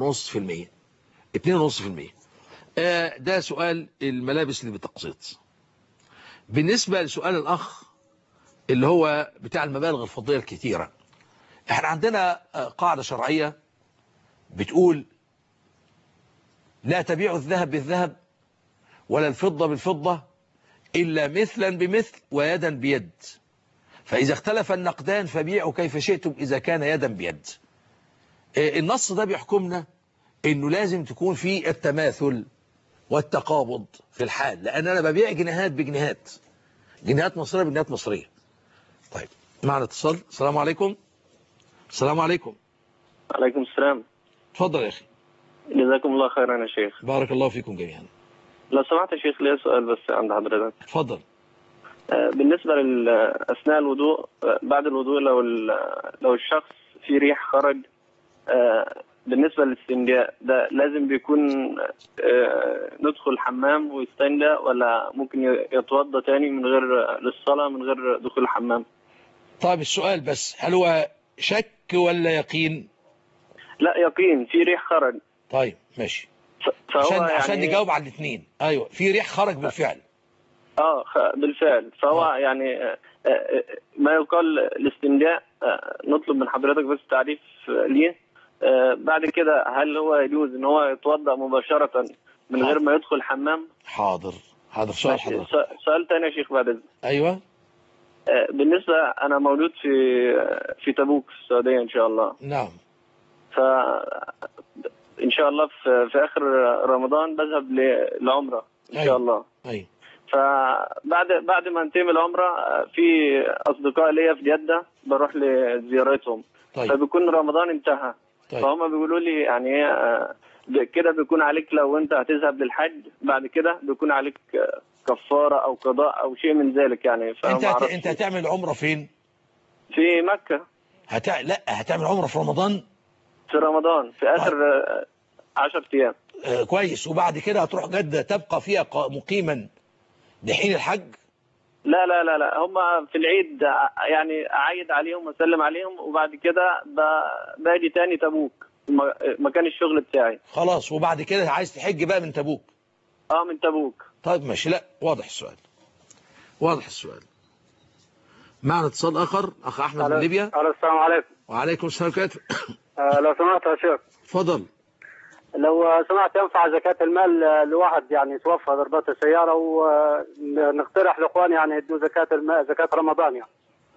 2.5% آه ده سؤال الملابس اللي بتقسيط بالنسبة لسؤال الأخ اللي هو بتاع المبالغ الفضية الكثيرة احنا عندنا قاعدة شرعية بتقول لا تبيع الذهب بالذهب ولا الفضة بالفضة إلا مثلا بمثل ويدا بيد فإذا اختلف النقدان فبيعوا كيف شئتم إذا كان يدا بيد آه، النص ده بيحكمنا انه لازم تكون في التماثل والتقابض في الحال لان انا ببيع جنيهات بجنيهات جنيهات مصريه بجنيهات مصريه طيب معنا اتصال السلام عليكم السلام عليكم عليكم السلام اتفضل يا اخي جزاكم الله خيرا يا شيخ بارك الله فيكم جميعا لو سمحت يا شيخ ليا سؤال بس عند حضرتك اتفضل آه، بالنسبة لل- أثناء الوضوء آه، بعد الوضوء لو ال- لو الشخص في ريح خرج آه، بالنسبة للاستنجاء ده لازم بيكون آه، ندخل الحمام ويستنجى ولا ممكن ي- يتوضى تاني من غير للصلاة من غير دخول الحمام طيب السؤال بس هل هو شك ولا يقين لا يقين في ريح خرج طيب ماشي فهو عشان يعني عشان نجاوب على الاثنين ايوه في ريح خرج بالفعل اه خ- بالفعل فهو يعني آه، آه، ما يقال الاستنجاء آه، نطلب من حضرتك بس تعريف آه، ليه آه، بعد كده هل هو يجوز ان هو يتوضا مباشره من غير ما يدخل الحمام حاضر حاضر سؤال ماشي. حضرتك س- سؤال تاني يا شيخ بعد اذنك ايوه آه، بالنسبه انا مولود في آه، في تبوك في السعوديه ان شاء الله نعم ف ان شاء الله في, في اخر رمضان بذهب للعمره ان شاء أيوة. الله ايوه فبعد بعد ما انتهي من العمره آه، في اصدقاء ليا في جده بروح لزيارتهم طيب. فبيكون رمضان انتهى طيب. فهم بيقولوا لي يعني ايه آه، ب- كده بيكون عليك لو انت هتذهب للحج بعد كده بيكون عليك آه، كفاره او قضاء او شيء من ذلك يعني فما انت هت... أعرفش. انت هتعمل عمره فين في مكه هتع... لا هتعمل عمره في رمضان في رمضان في اخر آه، 10 ايام آه كويس وبعد كده هتروح جدة تبقى فيها ق- مقيما لحين الحج لا لا لا لا هم في العيد ع- يعني اعيد عليهم واسلم عليهم وبعد كده ب- باجي تاني تبوك م- مكان الشغل بتاعي خلاص وبعد كده عايز تحج بقى من تبوك اه من تبوك طيب ماشي لا واضح السؤال واضح السؤال معنا اتصال اخر اخ احمد من ليبيا الو السلام عليكم وعليكم السلام ورحمه آه، لو سمحت يا شيخ اتفضل لو سمحت ينفع زكاة المال آه، لواحد يعني توفى ضربات السيارة ونقترح لاخواني يعني يدوا زكاة المال زكاة رمضان يعني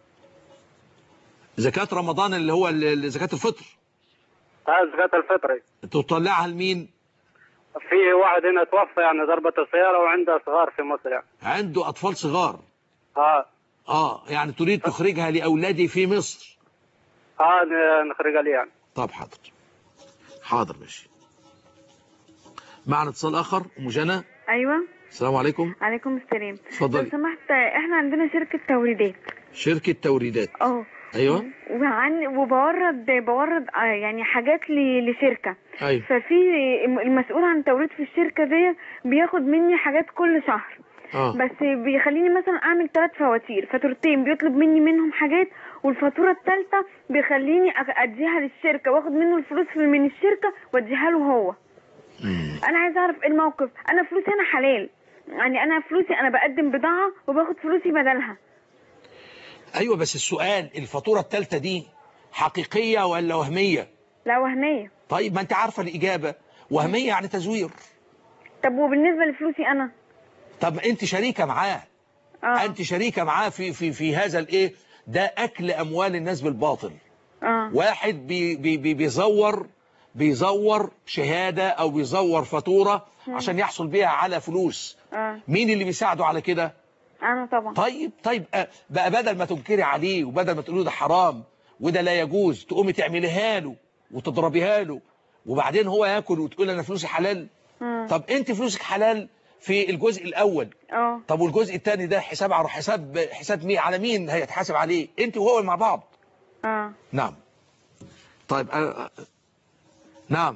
زكاة رمضان اللي هو ال- ال- زكاة الفطر هذا زكاة الفطري تطلعها لمين في واحد هنا توفى يعني ضربة السيارة وعنده صغار في مصر يعني عنده اطفال صغار اه اه يعني تريد تخرجها لاولادي في مصر اه ن- نخرجها لي يعني طب حاضر حاضر ماشي معنا اتصال اخر ام جنى ايوه السلام عليكم عليكم السلام اتفضلي. لو سمحت احنا عندنا شركة توريدات شركة توريدات اه ايوه وعن وبورد بورد آه، يعني حاجات ل- لشركة ايوه ففي المسؤول عن التوريد في الشركة دي بياخد مني حاجات كل شهر اه بس بيخليني مثلا اعمل ثلاث فواتير فاتورتين بيطلب مني منهم حاجات والفاتوره الثالثه بيخليني أخ- اديها للشركه واخد منه الفلوس من الشركه واديها له هو انا عايزه اعرف ايه الموقف انا فلوسي انا حلال يعني انا فلوسي انا بقدم بضاعه وباخد فلوسي بدلها ايوه بس السؤال الفاتورة الثالثة دي حقيقية ولا وهمية لا وهميه طيب ما انت عارفة الاجابة وهمية يعني تزوير طب وبالنسبه لفلوسي انا طب انت شريكة معاه اه انت شريكة معاه في في في هذا الايه ده اكل اموال الناس بالباطل اه واحد بي بي بي بيزور بيزور شهادة او بيزور فاتورة مم. عشان يحصل بيها على فلوس اه مين اللي بيساعده على كده انا طبعا طيب طيب أه، بقى بدل ما تنكري عليه وبدل ما تقولي ده حرام وده لا يجوز تقومي تعمليها له وتضربيها له وبعدين هو ياكل وتقول انا فلوسي حلال مم. طب انت فلوسك حلال في الجزء الاول اه طب والجزء الثاني ده حساب على حساب حساب مين على مين هيتحاسب عليه انت وهو مع بعض اه نعم طيب أه، أه، نعم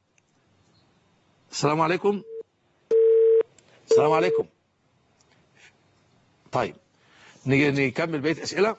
السلام عليكم السلام عليكم طيب نيجي نكمل بقيه اسئله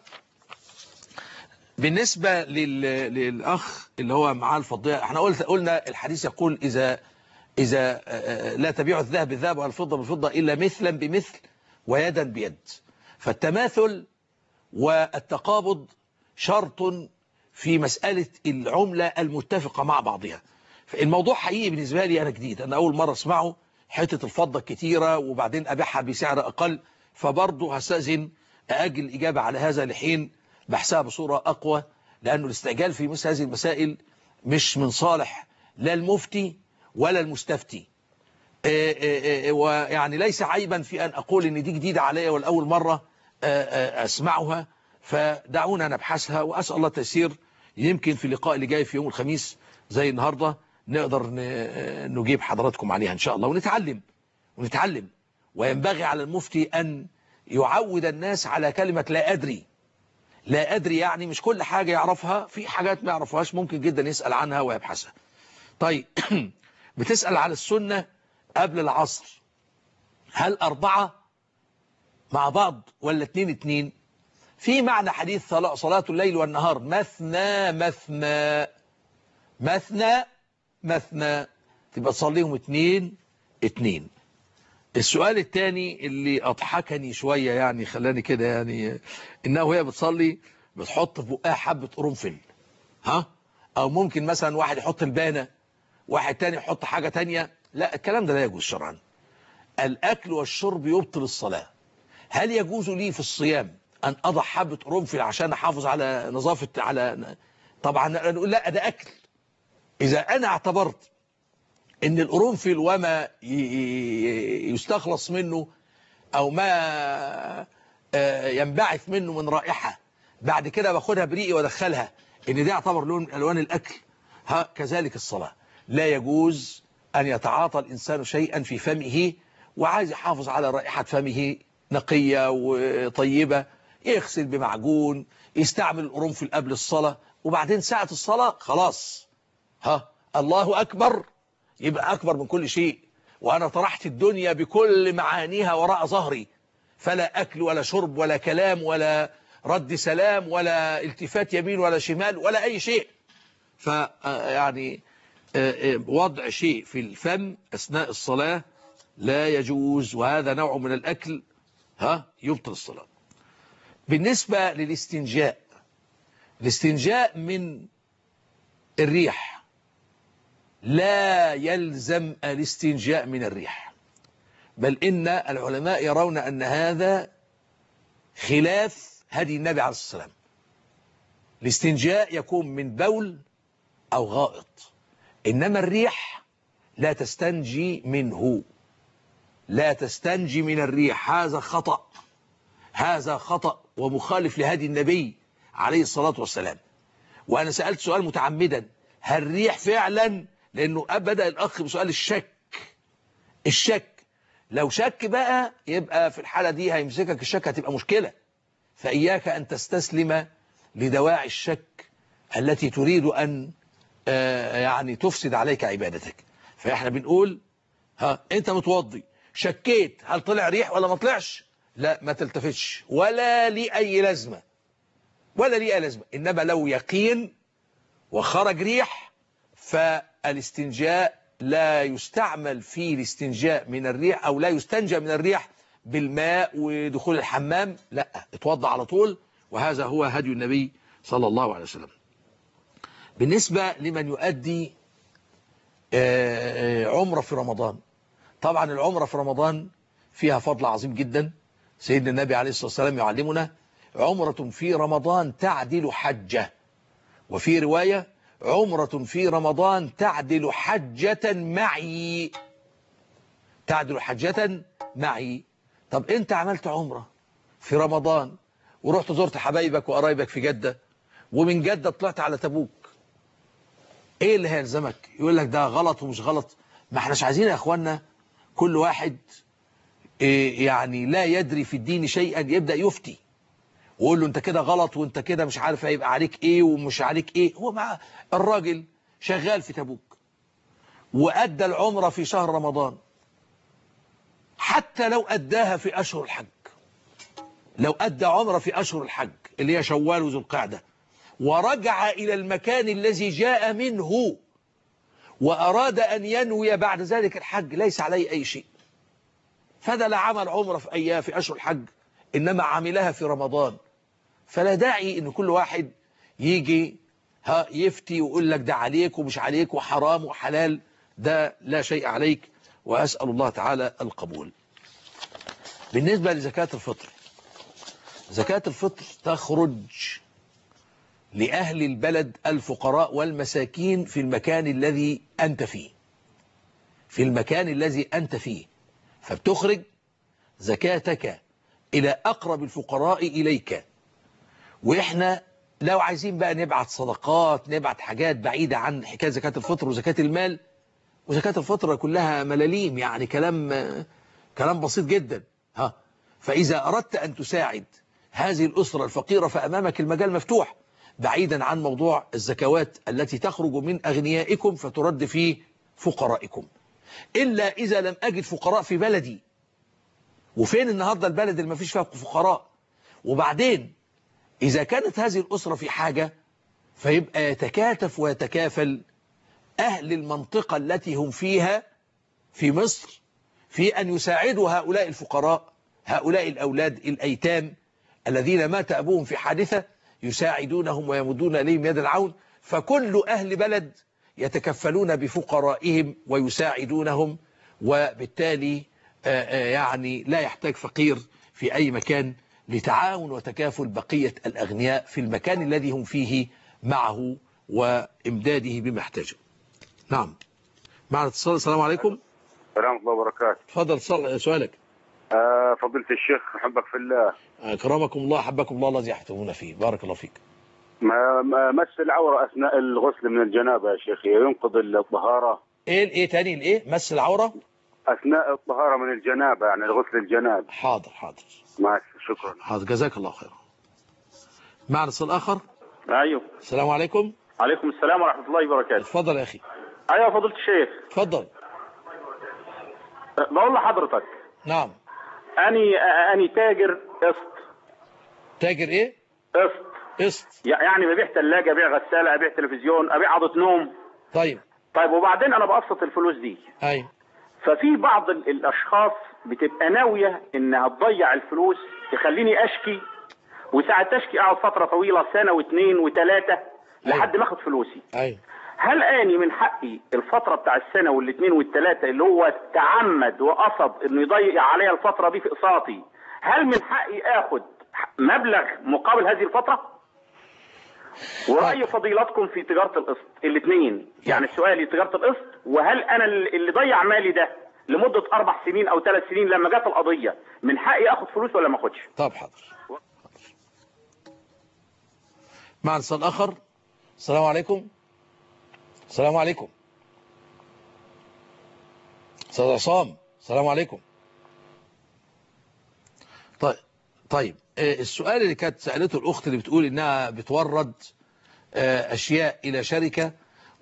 بالنسبه لل... للاخ اللي هو معاه الفضيه احنا قلت قلنا الحديث يقول اذا اذا آه، آه، لا تبيع الذهب بالذهب والفضه بالفضه الا مثلا بمثل ويدا بيد فالتماثل والتقابض شرط في مسألة العملة المتفقة مع بعضها الموضوع حقيقي بالنسبة لي أنا جديد أنا أول مرة أسمعه حتة الفضة كتيرة وبعدين أبيعها بسعر أقل فبرضه هستأذن أأجل الإجابة على هذا لحين بحثها بصورة أقوى لأنه الاستعجال في مثل هذه المسائل مش من صالح لا المفتي ولا المستفتي آه، آه، آه، ويعني ليس عيبا في أن أقول أن دي جديدة علي والأول مرة آه، آه، أسمعها فدعونا نبحثها وأسأل الله التيسير يمكن في اللقاء اللي جاي في يوم الخميس زي النهاردة نقدر ن- آه، نجيب حضراتكم عليها إن شاء الله ونتعلم ونتعلم وينبغي على المفتي أن يعود الناس على كلمة لا أدري لا أدري يعني مش كل حاجة يعرفها في حاجات ما يعرفهاش ممكن جدا يسأل عنها ويبحثها طيب بتسأل على السنة قبل العصر هل أربعة مع بعض ولا اتنين اتنين في معنى حديث صلاة صلاة الليل والنهار مثنى مثنى مثنى مثنى تبقى تصليهم اتنين اتنين السؤال الثاني اللي أضحكني شوية يعني خلاني كده يعني إنها وهي بتصلي بتحط في بقها حبة قرنفل ها أو ممكن مثلا واحد يحط البانة واحد تاني يحط حاجة تانية لا الكلام ده لا يجوز شرعا الأكل والشرب يبطل الصلاة هل يجوز لي في الصيام أن أضع حبة قرنفل عشان أحافظ على نظافة على طبعا نقول لا ده أكل إذا أنا اعتبرت ان القرنفل وما ي- ي- يستخلص منه او ما آه، ينبعث منه من رائحة بعد كده باخدها بريقي وادخلها ان ده يعتبر لون من الوان الاكل ها كذلك الصلاة لا يجوز ان يتعاطى الانسان شيئا في فمه وعايز يحافظ على رائحة فمه نقية وطيبة يغسل بمعجون يستعمل القرنفل قبل الصلاة وبعدين ساعة الصلاة خلاص ها الله أكبر يبقى أكبر من كل شيء وأنا طرحت الدنيا بكل معانيها وراء ظهري فلا أكل ولا شرب ولا كلام ولا رد سلام ولا التفات يمين ولا شمال ولا أي شيء فيعني وضع شيء في الفم أثناء الصلاة لا يجوز وهذا نوع من الأكل ها يبطل الصلاة بالنسبة للاستنجاء الاستنجاء من الريح لا يلزم الاستنجاء من الريح بل إن العلماء يرون أن هذا خلاف هدي النبي عليه الصلاة والسلام الاستنجاء يكون من بول أو غائط إنما الريح لا تستنجي منه لا تستنجي من الريح هذا خطأ هذا خطأ ومخالف لهدي النبي عليه الصلاة والسلام وأنا سألت سؤال متعمدا هل الريح فعلا لأنه بدأ الأخ بسؤال الشك الشك لو شك بقى يبقى في الحالة دي هيمسكك الشك هتبقى مشكلة فإياك أن تستسلم لدواعي الشك التي تريد أن آه، يعني تفسد عليك عبادتك فإحنا بنقول ها أنت متوضي شكيت هل طلع ريح ولا ما طلعش لا ما تلتفتش ولا لي أي لازمة ولا لي أي لازمة إنما لو يقين وخرج ريح فالاستنجاء لا يستعمل في الاستنجاء من الريح أو لا يستنجى من الريح بالماء ودخول الحمام لا اتوضع على طول وهذا هو هدي النبي صلى الله عليه وسلم بالنسبة لمن يؤدي آه، آه، عمرة في رمضان طبعا العمرة في رمضان فيها فضل عظيم جدا سيدنا النبي عليه الصلاة والسلام يعلمنا عمرة في رمضان تعدل حجة وفي رواية عمرة في رمضان تعدل حجة معي تعدل حجة معي طب انت عملت عمرة في رمضان ورحت زرت حبايبك وقرايبك في جدة ومن جدة طلعت على تبوك ايه اللي هيلزمك يقول لك ده غلط ومش غلط ما احناش عايزين يا اخوانا كل واحد إيه يعني لا يدري في الدين شيئا يبدأ يفتي ويقول له انت كده غلط وانت كده مش عارف هيبقى عليك ايه ومش عليك ايه هو مع الراجل شغال في تبوك وأدى العمرة في شهر رمضان حتى لو أداها في أشهر الحج لو أدى عمرة في أشهر الحج اللي هي شوال وذو القعدة ورجع إلى المكان الذي جاء منه وأراد أن ينوي بعد ذلك الحج ليس عليه أي شيء فهذا لا عمل عمرة في أيام في أشهر الحج إنما عملها في رمضان فلا داعي إن كل واحد يجي ها يفتي ويقول لك ده عليك ومش عليك وحرام وحلال ده لا شيء عليك وأسأل الله تعالى القبول بالنسبة لزكاة الفطر زكاة الفطر تخرج لأهل البلد الفقراء والمساكين في المكان الذي أنت فيه في المكان الذي أنت فيه فبتخرج زكاتك إلى أقرب الفقراء إليك وإحنا لو عايزين بقى نبعت صدقات نبعت حاجات بعيدة عن حكاية زكاة الفطر وزكاة المال وزكاة الفطر كلها ملاليم يعني كلام كلام بسيط جدا ها فإذا أردت أن تساعد هذه الأسرة الفقيرة فأمامك المجال مفتوح بعيدا عن موضوع الزكوات التي تخرج من أغنيائكم فترد في فقرائكم إلا إذا لم أجد فقراء في بلدي وفين النهاردة البلد اللي ما فيش فيها فقراء وبعدين إذا كانت هذه الأسرة في حاجة فيبقى يتكاتف ويتكافل أهل المنطقة التي هم فيها في مصر في أن يساعدوا هؤلاء الفقراء هؤلاء الأولاد الأيتام الذين مات أبوهم في حادثة يساعدونهم ويمدون إليهم يد العون فكل أهل بلد يتكفلون بفقرائهم ويساعدونهم وبالتالي يعني لا يحتاج فقير في أي مكان لتعاون وتكافل بقية الأغنياء في المكان الذي هم فيه معه وإمداده بما يحتاجه نعم معنا اتصال السلام عليكم ورحمة الله وبركاته تفضل سؤالك آه فضيلة الشيخ أحبك في الله أكرمكم الله أحبكم الله الذي يحتمون فيه بارك الله فيك ما ما مس العورة أثناء الغسل من الجنابة يا شيخ ينقض الطهارة إيه الإيه تاني الإيه مس العورة أثناء الطهارة من الجنابة يعني الغسل الجناب حاضر حاضر ماشي شكرا حاضر جزاك الله خيرا معنا اتصال آخر ايوه السلام عليكم عليكم السلام ورحمة الله وبركاته اتفضل يا أخي ايوه فضيلة الشيخ اتفضل بقول لحضرتك نعم اني اني تاجر قسط تاجر ايه قسط قسط يعني ببيع ثلاجة ابيع غسالة ابيع تلفزيون ابيع عضة نوم طيب طيب وبعدين انا بقسط الفلوس دي ايوه ففي بعض ال- الاشخاص بتبقى ناوية انها تضيع الفلوس تخليني اشكي وساعة تشكي اقعد فترة طويلة سنة واثنين وثلاثة لحد ما اخد فلوسي ايوه هل اني من حقي الفترة بتاع السنة والاثنين والثلاثة اللي هو تعمد وقصد انه يضيع عليا الفترة دي في اقساطي هل من حقي اخد مبلغ مقابل هذه الفترة؟ ورأي فضيلتكم في تجارة القسط الاثنين يعني سؤالي تجارة القسط وهل انا اللي ضيع مالي ده لمدة اربع سنين او ثلاث سنين لما جت القضية من حقي اخد فلوس ولا ما اخدش؟ طب حاضر معنا اتصال آخر السلام عليكم السلام عليكم استاذ عصام السلام عليكم طيب طيب آه، السؤال اللي كانت سألته الأخت اللي بتقول إنها بتورد آه، أشياء إلى شركة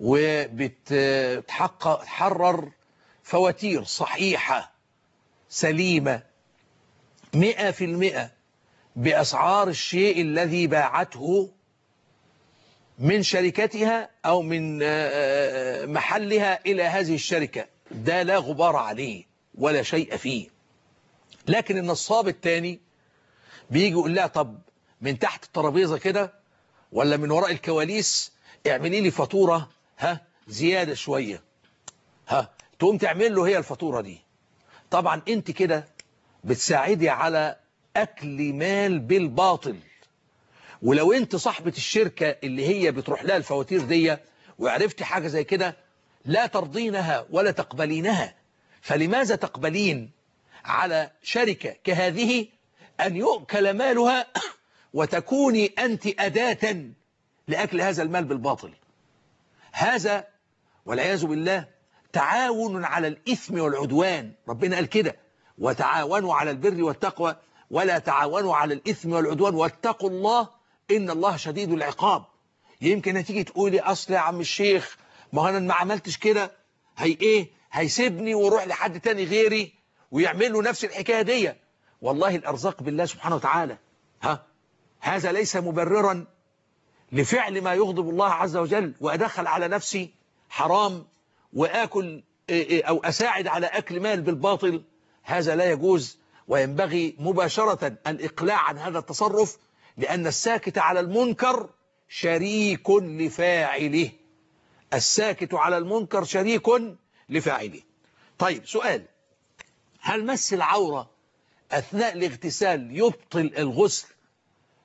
وبتحقق تحرر فواتير صحيحة سليمة مئة في المئة بأسعار الشيء الذي باعته من شركتها أو من آه، محلها إلى هذه الشركة ده لا غبار عليه ولا شيء فيه لكن النصاب الثاني بيجي يقول لها طب من تحت الترابيزة كده ولا من وراء الكواليس اعملي لي فاتورة ها زيادة شوية ها تقوم تعمل له هي الفاتورة دي طبعا انت كده بتساعدي على أكل مال بالباطل ولو انت صاحبة الشركة اللي هي بتروح لها الفواتير دي وعرفتي حاجة زي كده لا ترضينها ولا تقبلينها فلماذا تقبلين على شركة كهذه أن يؤكل مالها وتكوني أنت أداة لأكل هذا المال بالباطل هذا والعياذ بالله تعاون على الإثم والعدوان ربنا قال كده وتعاونوا على البر والتقوى ولا تعاونوا على الإثم والعدوان واتقوا الله إن الله شديد العقاب يمكن هتيجي تقولي أصل يا عم الشيخ ما هو أنا ما عملتش كده هي إيه هيسيبني ويروح لحد تاني غيري ويعمل له نفس الحكاية دي والله الأرزاق بالله سبحانه وتعالى ها هذا ليس مبررا لفعل ما يغضب الله عز وجل وأدخل على نفسي حرام وآكل أو أساعد على أكل مال بالباطل هذا لا يجوز وينبغي مباشرة الإقلاع عن هذا التصرف لأن الساكت على المنكر شريك لفاعله الساكت على المنكر شريك لفاعله طيب سؤال هل مس العورة أثناء الاغتسال يبطل الغسل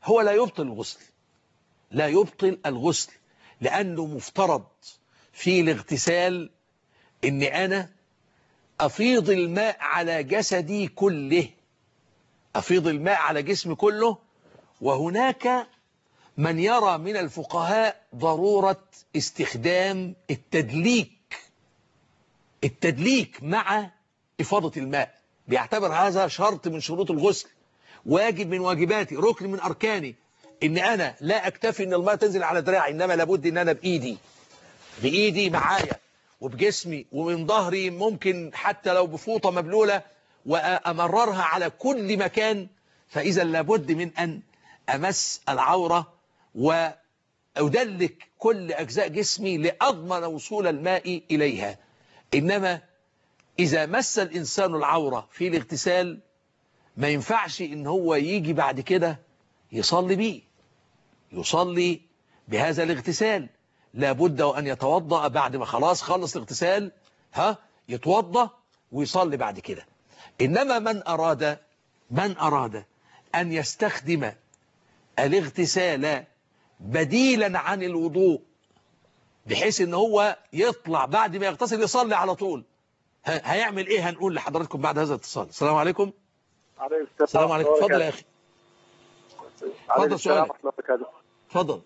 هو لا يبطل الغسل لا يبطل الغسل لأنه مفترض في الاغتسال ان انا افيض الماء على جسدي كله افيض الماء على جسمي كله وهناك من يرى من الفقهاء ضرورة استخدام التدليك التدليك مع إفاضة الماء بيعتبر هذا شرط من شروط الغسل واجب من واجباتي ركن من أركاني إن أنا لا أكتفي إن الماء تنزل على دراعي إنما لابد إن أنا بإيدي بإيدي معايا وبجسمي ومن ظهري ممكن حتى لو بفوطة مبلولة وأمررها على كل مكان فإذا لابد من أن أمس العورة وأدلك كل أجزاء جسمي لأضمن وصول الماء إليها إنما إذا مس الإنسان العورة في الاغتسال ما ينفعش إن هو يجي بعد كده يصلي بيه يصلي بهذا الاغتسال لابد وأن يتوضأ بعد ما خلاص خلص الاغتسال ها يتوضأ ويصلي بعد كده إنما من أراد من أراد أن يستخدم الاغتسال بديلا عن الوضوء بحيث ان هو يطلع بعد ما يغتسل يصلي على طول هيعمل ايه هنقول لحضراتكم بعد هذا الاتصال السلام عليكم عليكم السلام عليكم اتفضل يا اخي اتفضل سؤالك اتفضل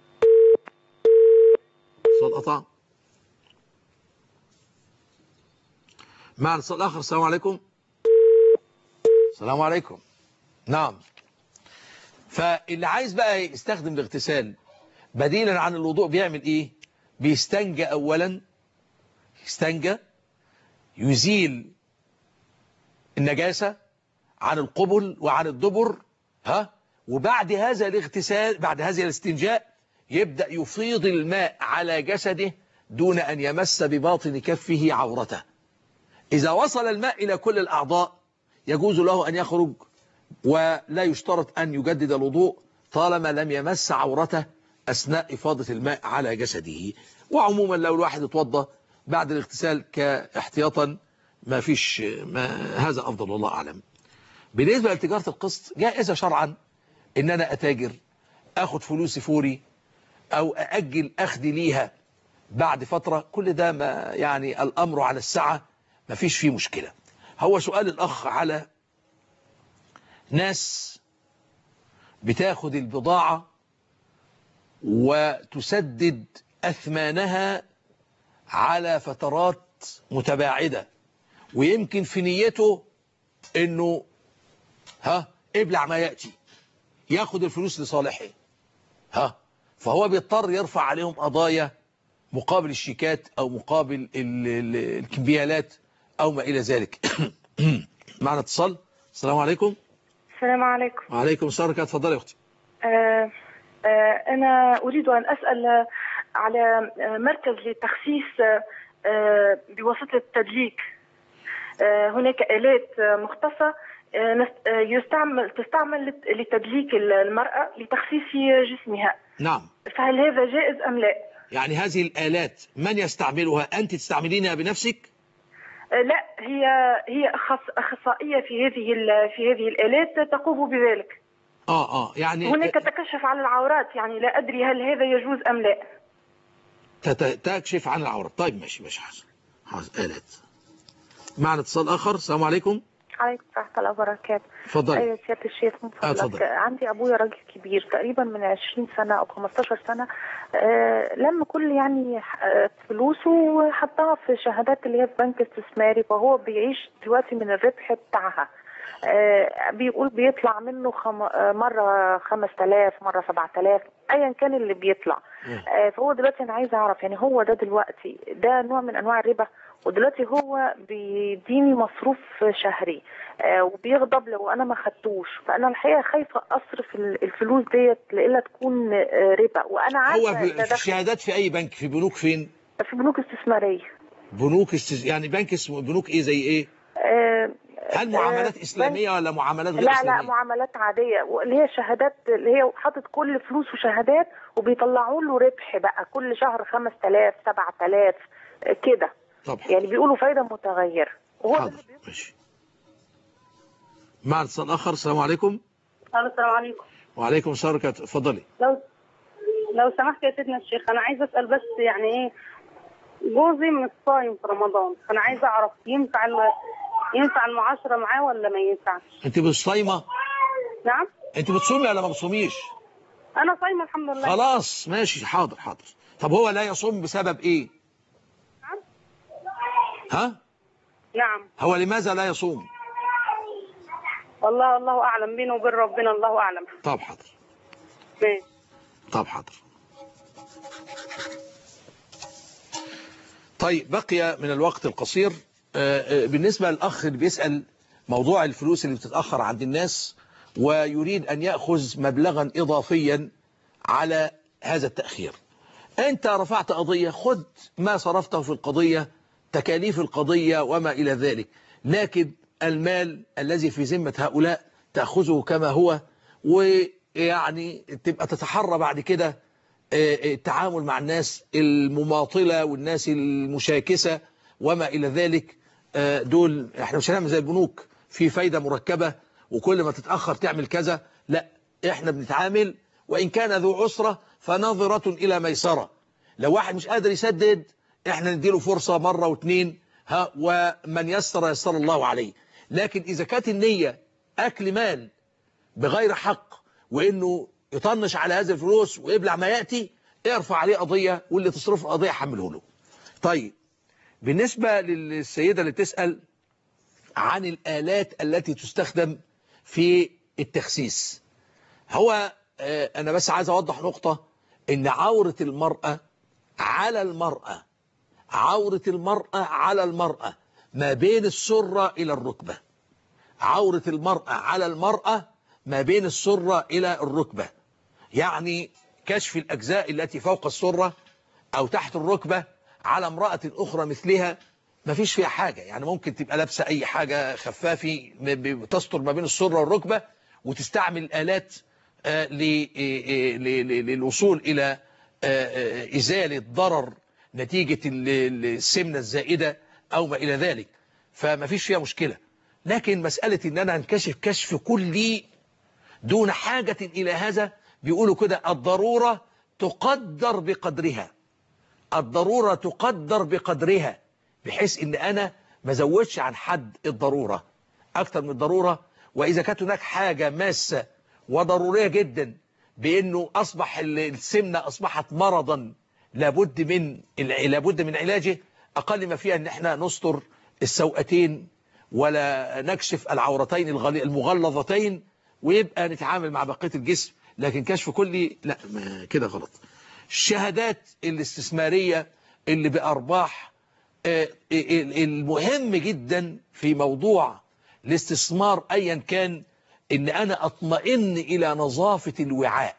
اتصال قطع مع الاتصال الاخر السلام عليكم السلام عليكم نعم فاللي عايز بقى يستخدم الاغتسال بديلا عن الوضوء بيعمل ايه بيستنجى اولا يستنجى يزيل النجاسة عن القبل وعن الدبر ها وبعد هذا الاغتسال بعد هذا الاستنجاء يبدأ يفيض الماء على جسده دون أن يمس بباطن كفه عورته إذا وصل الماء إلى كل الأعضاء يجوز له أن يخرج ولا يشترط أن يجدد الوضوء طالما لم يمس عورته أثناء إفاضة الماء على جسده وعموما لو الواحد اتوضى بعد الاغتسال كاحتياطا ما فيش ما هذا أفضل والله أعلم بالنسبة لتجارة القسط جائزة شرعا إن أنا أتاجر أخد فلوسي فوري أو أأجل أخذي ليها بعد فترة كل ده ما يعني الأمر على الساعة ما فيش فيه مشكلة هو سؤال الأخ على ناس بتاخد البضاعة وتسدد أثمانها على فترات متباعدة ويمكن في نيته انه ها ابلع ما يأتي ياخد الفلوس لصالحه ها فهو بيضطر يرفع عليهم قضايا مقابل الشيكات او مقابل ال- ال- الكمبيالات او ما الى ذلك معنا اتصال السلام عليكم السلام عليكم وعليكم السلام ورحمة الله اتفضلي يا اختي آه آه أنا أريد أن أسأل على آه، مركز لتخسيس آه، آه، بواسطة التدليك آه، هناك آلات آه، مختصة آه، نست- آه، يستعمل تستعمل لت- لتدليك المرأة لتخسيس جسمها نعم فهل هذا جائز أم لا؟ يعني هذه الآلات من يستعملها أنت تستعملينها بنفسك آه، لا هي هي أخص أخصائية في هذه ال- في هذه الآلات تقوم بذلك اه اه يعني هناك تكشف على العورات يعني لا أدري هل هذا يجوز أم لا تت- تكشف عن العورة طيب ماشي ماشي حاضر حاضر آلات معنا اتصال آخر السلام عليكم عليكم ورحمة الله وبركاته اتفضلي. أيوة سيادة الشيخ من آه، فضلك اتفضل. عندي أبويا راجل كبير تقريبا من 20 سنة أو 15 سنة آه لما كل يعني آه، فلوسه وحطها في شهادات اللي هي في بنك استثماري فهو بيعيش دلوقتي من الربح بتاعها آه بيقول بيطلع منه خم... آه مرة 5000 مرة 7000 أيا كان اللي بيطلع آه فهو دلوقتي أنا عايزة أعرف يعني هو ده دلوقتي ده نوع من أنواع الربا ودلوقتي هو بيديني مصروف شهري آه وبيغضب لو انا ما خدتوش فانا الحقيقه خايفه اصرف ال- الفلوس ديت لإلا تكون آه ربا وانا هو عارفه في ده في دخل الشهادات في أي بنك في بنوك فين في بنوك استثماريه بنوك استز... يعني بنك اسمه بنوك إيه زي إيه آه هل معاملات آه، إسلامية ولا معاملات غير لا لا إسلامية معاملات عاديه اللي هي شهادات اللي هي حاطط كل فلوسه شهادات وبيطلعوا له ربح بقى كل شهر 5000 7000 آه، كده طبعا يعني بيقولوا فايده متغيره وهو حاضر ماشي معنا اتصال آخر السلام عليكم السلام عليكم وعليكم السلام ورحمة الله اتفضلي لو لو سمحت يا سيدنا الشيخ انا عايزه اسال بس يعني ايه جوزي مش صايم في رمضان فانا عايزه اعرف ينفع ال- ينفع المعاشره معاه ولا ما ينفعش انت مش صايمة نعم انت بتصومي ولا ما بتصوميش انا صايمه الحمد لله خلاص ماشي حاضر حاضر طب هو لا يصوم بسبب ايه ها نعم هو لماذا لا يصوم والله الله اعلم بينه وبين ربنا الله اعلم طب حاضر ماشي. طب حاضر طيب بقي من الوقت القصير آه، آه، بالنسبة للأخ اللي بيسأل موضوع الفلوس اللي بتتأخر عند الناس ويريد أن يأخذ مبلغا إضافيا على هذا التأخير أنت رفعت قضية خد ما صرفته في القضية تكاليف القضية وما إلى ذلك لكن المال الذي في ذمة هؤلاء تأخذه كما هو ويعني تبقى تتحرى بعد كده آه، آه، التعامل مع الناس المماطلة والناس المشاكسة وما إلى ذلك آه، دول احنا مش هنعمل زي البنوك في فايدة مركبة وكل ما تتأخر تعمل كذا لا احنا بنتعامل وإن كان ذو عسرة فناظرة إلى ميسرة لو واحد مش قادر يسدد احنا نديله فرصة مرة واثنين ها ومن يسر يسر الله عليه لكن إذا كانت النية أكل مال بغير حق وإنه يطنش على هذه الفلوس ويبلع ما يأتي ارفع عليه قضية واللي تصرف القضية حمله له طيب بالنسبة للسيدة اللي تسأل عن الآلات التي تستخدم في التخسيس هو آه، أنا بس عايز أوضح نقطة إن عورة المرأة على المرأة عورة المرأة على المرأة ما بين السرة إلى الركبة عورة المرأة على المرأة ما بين السرة إلى الركبة يعني كشف الأجزاء التي فوق السرة أو تحت الركبة على امرأة أخرى مثلها ما فيش فيها حاجة يعني ممكن تبقى لابسة أي حاجة خفافي م- ب- تستر ما بين السرة والركبة وتستعمل الآلات آه، ل- آه، ل- ل- للوصول إلى آه، آه، إزالة ضرر نتيجة ال- ال- السمنة الزائدة أو ما إلى ذلك فما فيش فيها مشكلة لكن مسألة إن أنا انكشف كشف كلي دون حاجة إلى هذا بيقولوا كده الضرورة تقدر بقدرها الضرورة تقدر بقدرها بحيث ان انا ما زودش عن حد الضرورة اكتر من الضرورة واذا كانت هناك حاجة ماسة وضرورية جدا بانه اصبح ال- السمنة اصبحت مرضا لابد من الع- لابد من علاجه اقل ما فيها ان احنا نستر السوءتين ولا نكشف العورتين الغلي- المغلظتين ويبقى نتعامل مع بقية الجسم لكن كشف كلي لا ما كده غلط الشهادات الاستثمارية اللي بأرباح آه، ال- المهم جدا في موضوع الاستثمار أيا كان إن أنا أطمئن إلى نظافة الوعاء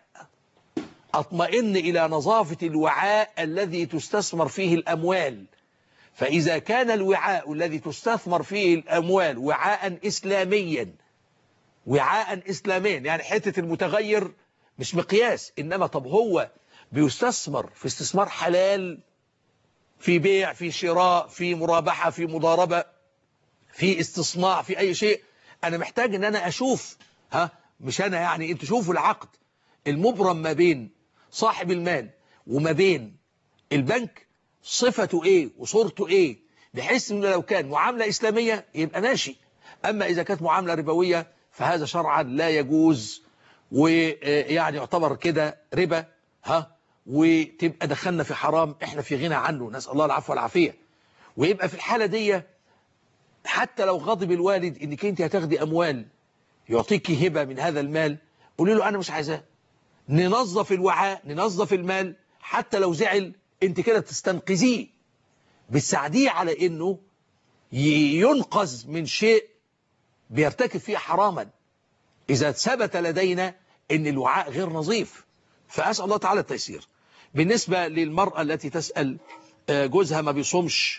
أطمئن إلى نظافة الوعاء الذي تستثمر فيه الأموال فإذا كان الوعاء الذي تستثمر فيه الأموال وعاء إسلاميا وعاء إسلاميا يعني حتة المتغير مش مقياس إنما طب هو بيستثمر في استثمار حلال في بيع في شراء في مرابحة في مضاربة في استصناع في أي شيء أنا محتاج إن أنا أشوف ها مش أنا يعني أنت شوفوا العقد المبرم ما بين صاحب المال وما بين البنك صفته إيه وصورته إيه بحيث إنه لو كان معاملة إسلامية يبقى ماشي أما إذا كانت معاملة ربوية فهذا شرعا لا يجوز ويعني يعتبر كده ربا ها وتبقى دخلنا في حرام احنا في غنى عنه نسأل الله العفو والعافية ويبقى في الحالة دي حتى لو غضب الوالد انك انت هتاخدي اموال يعطيك هبة من هذا المال قولي له انا مش عايزاه ننظف الوعاء ننظف المال حتى لو زعل انت كده تستنقذيه بتساعديه على انه ي- ينقذ من شيء بيرتكب فيه حراما إذا ثبت لدينا أن الوعاء غير نظيف فأسأل الله تعالى التيسير بالنسبة للمرأة التي تسأل آه، جوزها ما بيصومش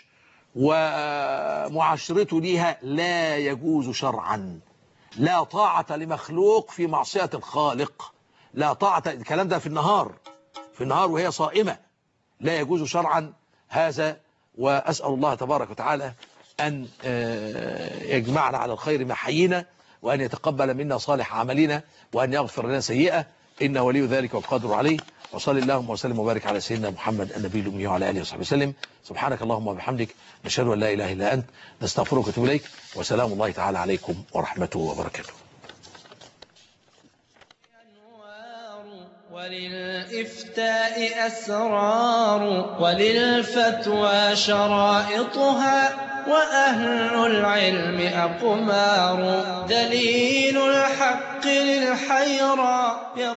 ومعاشرته ليها لا يجوز شرعا لا طاعة لمخلوق في معصية الخالق لا طاعة الكلام ده في النهار في النهار وهي صائمة لا يجوز شرعا هذا وأسأل الله تبارك وتعالى أن آه، يجمعنا على الخير ما حيينا وأن يتقبل منا صالح عملنا وأن يغفر لنا سيئة إنه ولي ذلك والقادر عليه وصلى اللهم وسلم وبارك على سيدنا محمد النبي الأمي وعلى آله وصحبه وسلم سبحانك اللهم وبحمدك نشهد أن لا إله إلا أنت نستغفرك ونتوب إليك وسلام الله تعالى عليكم ورحمته وبركاته وللإفتاء أسرار وللفتوى شرائطها وأهل العلم أقمار دليل الحق للحيرى